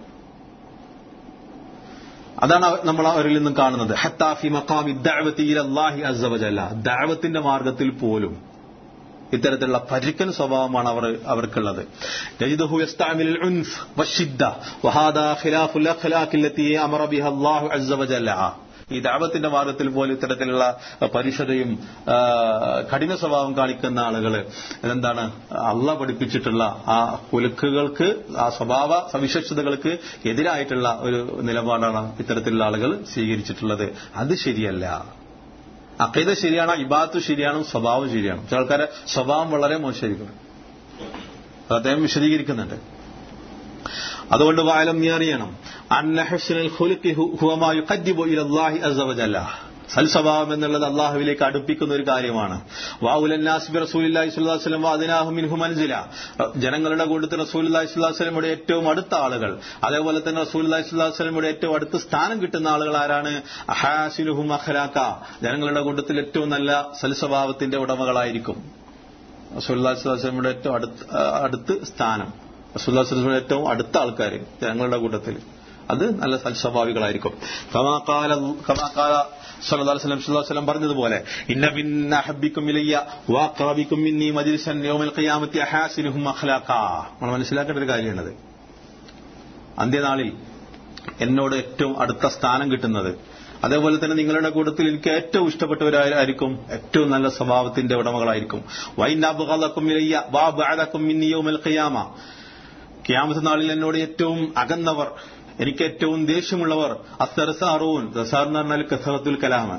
അതാണ് അവ- നമ്മൾ അവരിൽ നിന്നും കാണുന്നത് ഹത്താഫി മക്കാമി ദഅവത്തി ഇലല്ലാഹി അസ്സ വജല്ല ദഅവത്തിന്റെ മാർഗത്തിൽ പോലും ഇത്തരത്തിലുള്ള പരുക്കൻ സ്വഭാവമാണ് അവർ അവർക്കുള്ളത് നജിദുഹു യസ്തഅമിൽ ഉൻഫ് വശിദ്ദ വഹാദാ ഖിലാഫുൽ അഖ്ലാഖി അല്ലതി അമറ ബിഹ അല്ലാഹു അസ്സ വജല്ല ഈ ദാവത്തിന്റെ മാർഗത്തിൽ പോലും ഇത്തരത്തിലുള്ള പരുഷതയും ആ, കഠിന സ്വഭാവം കാണിക്കുന്ന ആളുകൾ എന്താണ് അള്ള പഠിപ്പിച്ചിട്ടുള്ള ആ കുലുക്കുകൾക്ക് ആ സ്വഭാവ സവിശേഷതകൾക്ക് എതിരായിട്ടുള്ള ഒരു നിലപാടാണ് ഇത്തരത്തിലുള്ള ആളുകൾ സ്വീകരിച്ചിട്ടുള്ളത് അത് ശരിയല്ല അക്കൈത ശരിയാണ് ഇബാത്ത് ശരിയാണ് സ്വഭാവം ശരിയാണ് ചില ആൾക്കാരെ സ്വഭാവം വളരെ മോശമായിരിക്കും അത് അദ്ദേഹം വിശദീകരിക്കുന്നുണ്ട് അതുകൊണ്ട് വായാലും നീ അറിയണം അന്ന ഹുസ്നുൽ ഖുലുഖി ഹു- ഹുവ മാ യുഖദ്ദിബു ഇലല്ലാഹി അസ്സ വജല്ല സൽസ്വഭാവം എന്നുള്ളത് അള്ളാഹുവിലേക്ക് അടുപ്പിക്കുന്ന ഒരു കാര്യമാണ് വാഉലന്നാസ് ബി റസൂലില്ലാഹി സ്വല്ലല്ലാഹു അലൈഹി വസല്ലം വഅദ്നാഹു മിൻഹു മൻസില ജനങ്ങളുടെ കൂട്ടത്തിൽ റസൂലുള്ളാഹി സ്വല്ലല്ലാഹു അലൈഹി വസല്ലമയുടെ ഏറ്റവും അടുത്ത ആളുകൾ അതേപോലെ തന്നെ റസൂലുള്ളാഹി സ്വല്ലല്ലാഹു അലൈഹി വസല്ലമയുടെ ഏറ്റവും അടുത്ത സ്ഥാനം കിട്ടുന്ന ആളുകൾ ആരാണ് അഹാസിലുഹും അഖ്ലാഖ ജനങ്ങളുടെ കൂട്ടത്തിൽ ഏറ്റവും നല്ല സൽസ്വഭാവത്തിന്റെ ഉടമകളായിരിക്കും റസൂലുള്ളാഹി സ്വല്ലല്ലാഹു അലൈഹി വസല്ലമയുടെ ഏറ്റവും അടുത്ത് അടുത്ത് സ്ഥാനം റസൂലുള്ളാഹി സ്വല്ലല്ലാഹു അലൈഹി വസല്ലമയുടെ ഏറ്റവും അടുത്ത ആൾക്കാർ ജനങ്ങളുടെ കൂട്ടത്തിൽ അത് നല്ല സൽസ്വഭാവികളായിരിക്കും കമാകാല കമാകാല സല്ലല്ലാഹു അലൈഹി വസല്ലം സല്ലല്ലാഹു അലൈഹി വസല്ലം പറഞ്ഞതുപോലെ ഇന്ന മിന്ന അഹബ്ബിക്കും ഇലയ്യ വാഖറബിക്കും മിന്നി മജ്ലിസൻ യൗമൽ ഖിയാമത്തി അഹാസിനുഹും അഖ്ലാഖ നമ്മൾ മനസ്സിലാക്കേണ്ട ഒരു കാര്യമാണത് അന്ത്യനാളിൽ എന്നോട് ഏറ്റവും അടുത്ത സ്ഥാനം കിട്ടുന്നത് അതേപോലെ തന്നെ നിങ്ങളുടെ കൂട്ടത്തിൽ എനിക്ക് ഏറ്റവും ഇഷ്ടപ്പെട്ടവരായിരിക്കും ഏറ്റവും നല്ല സ്വഭാവത്തിന്റെ ഉടമകളായിരിക്കും വൈനാബുഖലക്കും ഇലയ്യ വാബഅദക്കും മിന്നി യൗമൽ ഖിയാമ ക്യാമത്ത് നാളിൽ എന്നോട് ഏറ്റവും അകന്നവർ എനിക്ക് ഏറ്റവും ദേഷ്യമുള്ളവർ അസർസാറൂൻ റസാർ എന്ന് പറഞ്ഞാൽ കസറത്തുൽ കലാമ്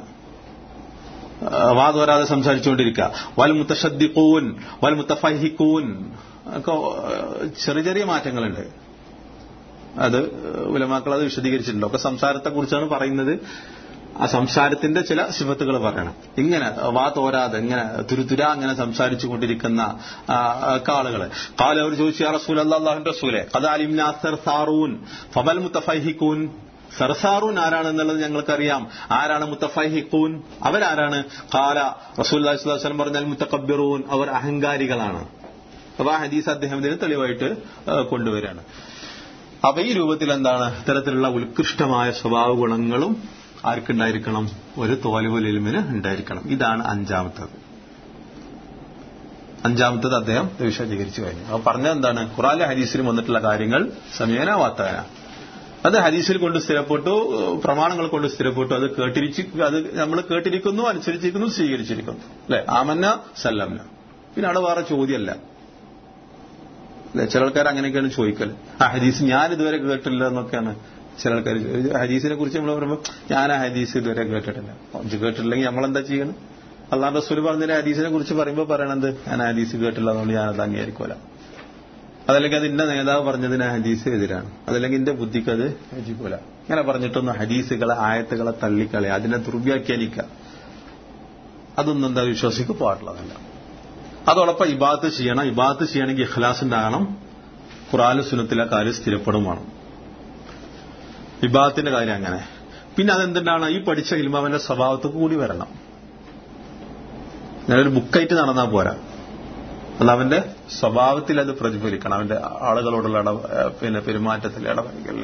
വാതോരാതെ സംസാരിച്ചുകൊണ്ടിരിക്കുക വൽ മുത്തഷദ്ദിഖൂൻ വൽ മുത്തഫഹിഖൂൻ ഒക്കെ ചെറിയ ചെറിയ മാറ്റങ്ങളുണ്ട് അത് ഉലമാക്കൾ അത് വിശദീകരിച്ചിട്ടുണ്ട് ഒക്കെ സംസാരത്തെ കുറിച്ചാണ് പറയുന്നത് ആ സംസാരത്തിന്റെ ചില സിഫത്തുകൾ പറയണം ഇങ്ങനെ വാ തോരാതെ ഇങ്ങനെ തുരുതുര അങ്ങനെ സംസാരിച്ചു കൊണ്ടിരിക്കുന്ന ആളുകൾ കാല അവർ ചോദിച്ചു യാ റസൂൽ അള്ളാഹു റസൂലെ കഥാലിംനാസർ സാറൂൻ ഫബൽ മുത്തഫഹിഖൂൻ സർസാറൂൻ ആരാണെന്നുള്ളത് ഞങ്ങൾക്കറിയാം ആരാണ് മുത്തഫഹിഖൂൻ അവരാരാണ് കാല റസൂൽ വസ്ലം പറഞ്ഞാൽ മുത്തക്കബിറൂൻ അവർ അഹങ്കാരികളാണ് അപ്പൊ ആ ഹദീസ് അദ്ദേഹം ഇതിന് തെളിവായിട്ട് കൊണ്ടുവരികയാണ് അപ്പൊ ഈ രൂപത്തിൽ എന്താണ് ഇത്തരത്തിലുള്ള ഉത്കൃഷ്ടമായ സ്വഭാവ ഗുണങ്ങളും ആർക്കുണ്ടായിരിക്കണം ഒരു തോലുവലിൽമിന് ഉണ്ടായിരിക്കണം ഇതാണ് അഞ്ചാമത്തത് അഞ്ചാമത്തത് അദ്ദേഹം വിശദീകരിച്ചു കഴിഞ്ഞു അപ്പൊ പറഞ്ഞത് എന്താണ് ഖുറാലെ ഹദീസിലും വന്നിട്ടുള്ള കാര്യങ്ങൾ സമേന വാർത്തകന അത് ഹദീസിൽ കൊണ്ട് സ്ഥിരപ്പെട്ടു പ്രമാണങ്ങൾ കൊണ്ട് സ്ഥിരപ്പെട്ടു അത് കേട്ടിരിച്ചു അത് നമ്മൾ കേട്ടിരിക്കുന്നു അനുസരിച്ചിരിക്കുന്നു സ്വീകരിച്ചിരിക്കുന്നു അല്ലെ ആമന്ന സല്ലംന പിന്നെ അവിടെ വേറെ ചോദ്യമല്ല അല്ലെ ചില ആൾക്കാർ അങ്ങനെയൊക്കെയാണ് ചോദിക്കൽ ആ ഹദീസ് ഞാൻ ഇതുവരെ കേട്ടില്ല എന്നൊക്കെയാണ് ചില ആൾക്കാർ ഹദീസിനെ കുറിച്ച് നമ്മൾ പറയുമ്പോൾ ഞാൻ ആ ഹദീസ് ഇതുവരെ കേട്ടിട്ടില്ല ഇത് കേട്ടിട്ടില്ലെങ്കിൽ നമ്മൾ എന്താ ചെയ്യണം അള്ളാഹ് റസൂൽ പറഞ്ഞ ഹദീസിനെ കുറിച്ച് പറയുമ്പോൾ പറയണത് ഞാൻ ഹദീസ് കേട്ടില്ല അതുകൊണ്ട് ഞാനത് അംഗീകരിക്കൂല അതല്ലെങ്കിൽ അത് ഇന്ന നേതാവ് പറഞ്ഞതിന് ഹദീസ് എതിരാണ് അതല്ലെങ്കിൽ എന്റെ ബുദ്ധിക്ക് അത് യോജിക്കൂല ഇങ്ങനെ പറഞ്ഞിട്ടൊന്നും ഹദീസുകളെ ആയത്തുകളെ തള്ളിക്കളെ അതിനെ ദുർവ്യാഖ്യാനിക്കുക അതൊന്നും എന്താ വിശ്വാസിക്ക് പാടുള്ളതല്ല അതോടൊപ്പം ഇബാത്ത് ചെയ്യണം ഇബാത്ത് ചെയ്യണമെങ്കിൽ ഇഖ്ലാസ് ഉണ്ടാകണം ഖുറാല് സുനത്തിലെ കാര്യം സ്ഥിരപ്പെടും വേണം ഇബാത്തിന്റെ കാര്യം അങ്ങനെ പിന്നെ അതെന്തുണ്ടാണ് ഈ പഠിച്ച ഇൽമ അവന്റെ സ്വഭാവത്തിൽ കൂടി വരണം ഞാനൊരു ബുക്കായിട്ട് നടന്നാൽ പോരാ അത് അവന്റെ സ്വഭാവത്തിൽ അത് പ്രതിഫലിക്കണം അവന്റെ ആളുകളോടുള്ള ഇട പിന്നെ പെരുമാറ്റത്തിൽ ഇടപെടലിൽ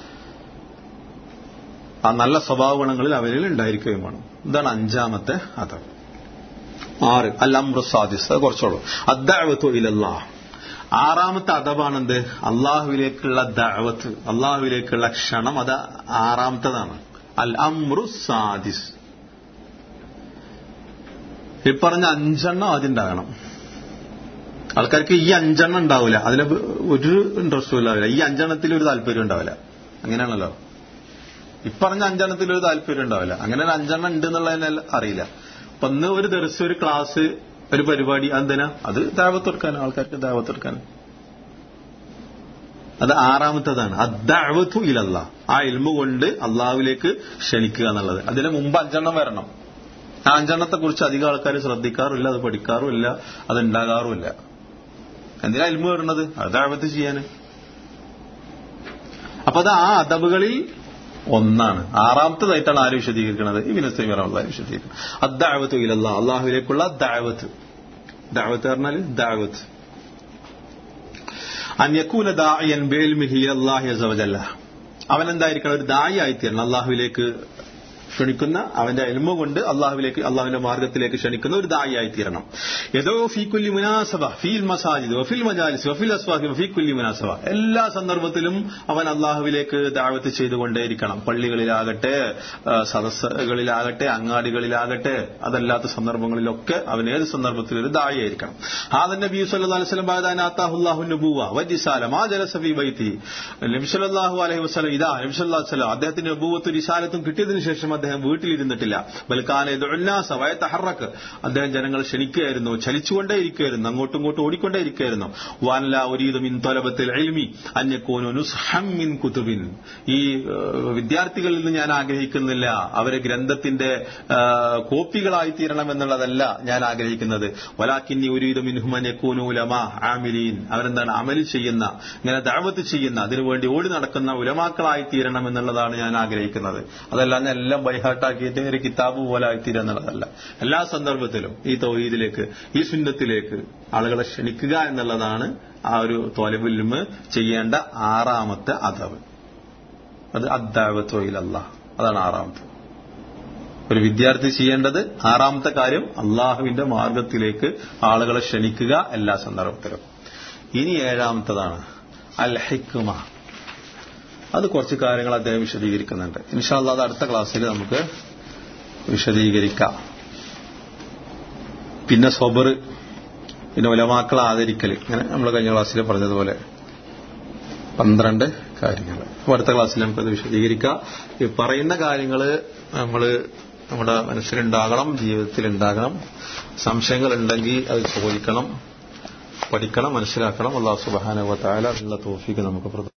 ആ നല്ല സ്വഭാവ ഗുണങ്ങളിൽ അവരിൽ ഉണ്ടായിരിക്കുകയും വേണം ഇതാണ് അഞ്ചാമത്തെ അത് ആറ് അൽ അമ്രുസാദിസ് അത് കുറച്ചോളൂ അദ്ദഅവത്തു ഇലല്ലാ ആറാമത്തെ അദബാണെന്ത് അള്ളാഹുവിലേക്കുള്ള ദഅവത്ത് അള്ളാഹുവിലേക്കുള്ള ക്ഷണം അത് ആറാമത്തതാണ് അൽ അമ്രു സാദിസ് ഈ പറഞ്ഞ അഞ്ചെണ്ണം ആദ്യം ഉണ്ടാകണം ആൾക്കാർക്ക് ഈ അഞ്ചെണ്ണം ഉണ്ടാവില്ല അതിന് ഒരു ഇൻട്രസ്റ്റും ഉണ്ടാവില്ല ഈ അഞ്ചെണ്ണത്തിൽ ഒരു താല്പര്യം ഉണ്ടാവില്ല അങ്ങനെയാണല്ലോ ഇപ്പറഞ്ഞ അഞ്ചെണ്ണത്തിൽ ഒരു താല്പര്യം ഉണ്ടാവില്ല അങ്ങനെ ഒരു അഞ്ചെണ്ണം ഉണ്ട് എന്നുള്ളതിനെ അറിയില്ല അപ്പൊ ഇന്ന് ഒരു ദിവസം ഒരു ക്ലാസ് ഒരു പരിപാടി എന്തിനാ അത് ദാവത്തെടുക്കാൻ ആൾക്കാർക്ക് ദാവത്തെടുക്കാൻ അത് ആറാമത്തതാണ് അദ്ദാവത്തു ഇലല്ല ആ ഇൽമു കൊണ്ട് അള്ളാഹുവിലേക്ക് ക്ഷണിക്കുക എന്നുള്ളത് അതിന് മുമ്പ് അഞ്ചെണ്ണം വരണം ആ അഞ്ചെണ്ണത്തെ കുറിച്ച് അധികം ആൾക്കാർ ശ്രദ്ധിക്കാറുമില്ല അത് പഠിക്കാറുമില്ല അത് ഉണ്ടാകാറുമില്ല എന്തിനാ ഇൽമു വരുന്നത് അത് ദാവത്ത് ചെയ്യാന് അപ്പൊ അത് ആ അദബുകളിൽ ഒന്നാണ് ആറാമത്തതായിട്ടാണ് ആര് വിശദീകരിക്കുന്നത് ഈ വിനസ്തീമറ വിശദീകരിക്കുന്നത് അദ്ദാവത്ത് ഇലല്ല അള്ളാഹുവിലേക്കുള്ള ദാവത്ത് ദാവത്ത് പറഞ്ഞാൽ ദാവത്ത് അന്യക്കൂന ദായൻ ബേൽമിഹി അള്ളാഹി അസവജല്ല അവൻ എന്തായിരിക്കണം ഒരു ദായി ആയിത്തീരണം അള്ളാഹുവിലേക്ക് ക്ഷണിക്കുന്ന അവന്റെ എൽമ കൊണ്ട് അള്ളാഹുവിലേക്ക് അള്ളാഹുവിന്റെ മാർഗത്തിലേക്ക് ക്ഷണിക്കുന്ന ഒരു ദായി ആയിത്തീരണം ഏതോ ഫീക്കുല്ലി മുനാസബ ഫീൽ മസാജിദ് വഫിൽ മജാലിസ് വഫിൽ അസ്വാദി ഫീക്കുല്ലി മുനാസബ എല്ലാ സന്ദർഭത്തിലും അവൻ അള്ളാഹുവിലേക്ക് ദാവത്ത് ചെയ്തുകൊണ്ടേയിരിക്കണം പള്ളികളിലാകട്ടെ സദസ്സുകളിലാകട്ടെ അങ്ങാടികളിലാകട്ടെ അതല്ലാത്ത സന്ദർഭങ്ങളിലൊക്കെ അവൻ ഏത് സന്ദർഭത്തിലും ഒരു ദായി ആയിരിക്കണം ഹാദൻ നബി സല്ലല്ലാഹു അലൈഹി വസല്ലം ബാദാന അത്താഹുല്ലാഹു നബുവ വജിസാല മാ ജലസ ഫീ ബൈതി നബി സല്ലല്ലാഹു അലൈഹി വസല്ലം ഇതാ നബി സല്ലല്ലാഹു അലൈഹി വസല്ലം അദ്ദേഹത്തിന് നബുവത്തും റിസാലത്തും കിട്ടിയതിനു ശേഷം അദ്ദേഹം വീട്ടിലിരുന്നിട്ടില്ല ബൽക്കാനുല്ലാസ വയത്തഹറക്ക് അദ്ദേഹം ജനങ്ങൾ ക്ഷണിക്കുകയായിരുന്നു ചലിച്ചുകൊണ്ടേയിരിക്കുകയായിരുന്നു അങ്ങോട്ടും ഇങ്ങോട്ടും ഓടിക്കൊണ്ടേയിരിക്കുകയായിരുന്നു വാനല ഒരീദ് മിൻ തൊലബത്തിൽ എൽമി അന്യക്കോനു നുസ്ഹം മിൻ കുതുബിൻ ഈ വിദ്യാർത്ഥികളിൽ നിന്ന് ഞാൻ ആഗ്രഹിക്കുന്നില്ല അവരെ ഗ്രന്ഥത്തിന്റെ കോപ്പികളായി തീരണം എന്നുള്ളതല്ല ഞാൻ ആഗ്രഹിക്കുന്നത് വലാക്കിന്നി ഒരീദ് മിൻഹുമന്യക്കോനു ഉലമ ആമിലീൻ അവരെന്താണ് അമലി ചെയ്യുന്ന ഇങ്ങനെ ദാവത്ത് ചെയ്യുന്ന അതിനുവേണ്ടി ഓടി നടക്കുന്ന ഉലമാക്കളായി തീരണം എന്നുള്ളതാണ് ഞാൻ ആഗ്രഹിക്കുന്നത് അതല്ലാതെ എല്ലാം ബൈഹാട്ടാക്കിയിട്ട് ഒരു കിതാബ് പോലെ ആയിത്തീരുക എന്നുള്ളതല്ല എല്ലാ സന്ദർഭത്തിലും ഈ തൗഹീദിലേക്ക് ഈ സുന്നത്തിലേക്ക് ആളുകളെ ക്ഷണിക്കുക എന്നുള്ളതാണ് ആ ഒരു തോലബുല്ലുമ് ചെയ്യേണ്ട ആറാമത്തെ അതവ് അത് അദ്ദാവത്തോയിലല്ല അതാണ് ആറാമത്തെ ഒരു വിദ്യാർത്ഥി ചെയ്യേണ്ടത് ആറാമത്തെ കാര്യം അള്ളാഹുവിന്റെ മാർഗത്തിലേക്ക് ആളുകളെ ക്ഷണിക്കുക എല്ലാ സന്ദർഭത്തിലും ഇനി ഏഴാമത്തതാണ് അൽ ഹിക്കുമ അത് കുറച്ച് കാര്യങ്ങൾ അദ്ദേഹം വിശദീകരിക്കുന്നുണ്ട് ഇൻഷാല്ല അത് അടുത്ത ക്ലാസ്സിൽ നമുക്ക് വിശദീകരിക്കാം പിന്നെ സ്വബർ പിന്നെ ഉലമാക്കളെ ആദരിക്കൽ ഇങ്ങനെ നമ്മൾ കഴിഞ്ഞ ക്ലാസ്സിൽ പറഞ്ഞതുപോലെ പന്ത്രണ്ട് കാര്യങ്ങൾ അപ്പോൾ അടുത്ത ക്ലാസ്സിൽ നമുക്കത് വിശദീകരിക്കാം ഈ പറയുന്ന കാര്യങ്ങൾ നമ്മൾ നമ്മുടെ മനസ്സിലുണ്ടാകണം ജീവിതത്തിൽ ഉണ്ടാകണം സംശയങ്ങൾ ഉണ്ടെങ്കിൽ അത് ചോദിക്കണം പഠിക്കണം മനസ്സിലാക്കണം അള്ളാഹു സുബാനുവ താല അതിനുള്ള തോഫിക്ക് നമുക്ക്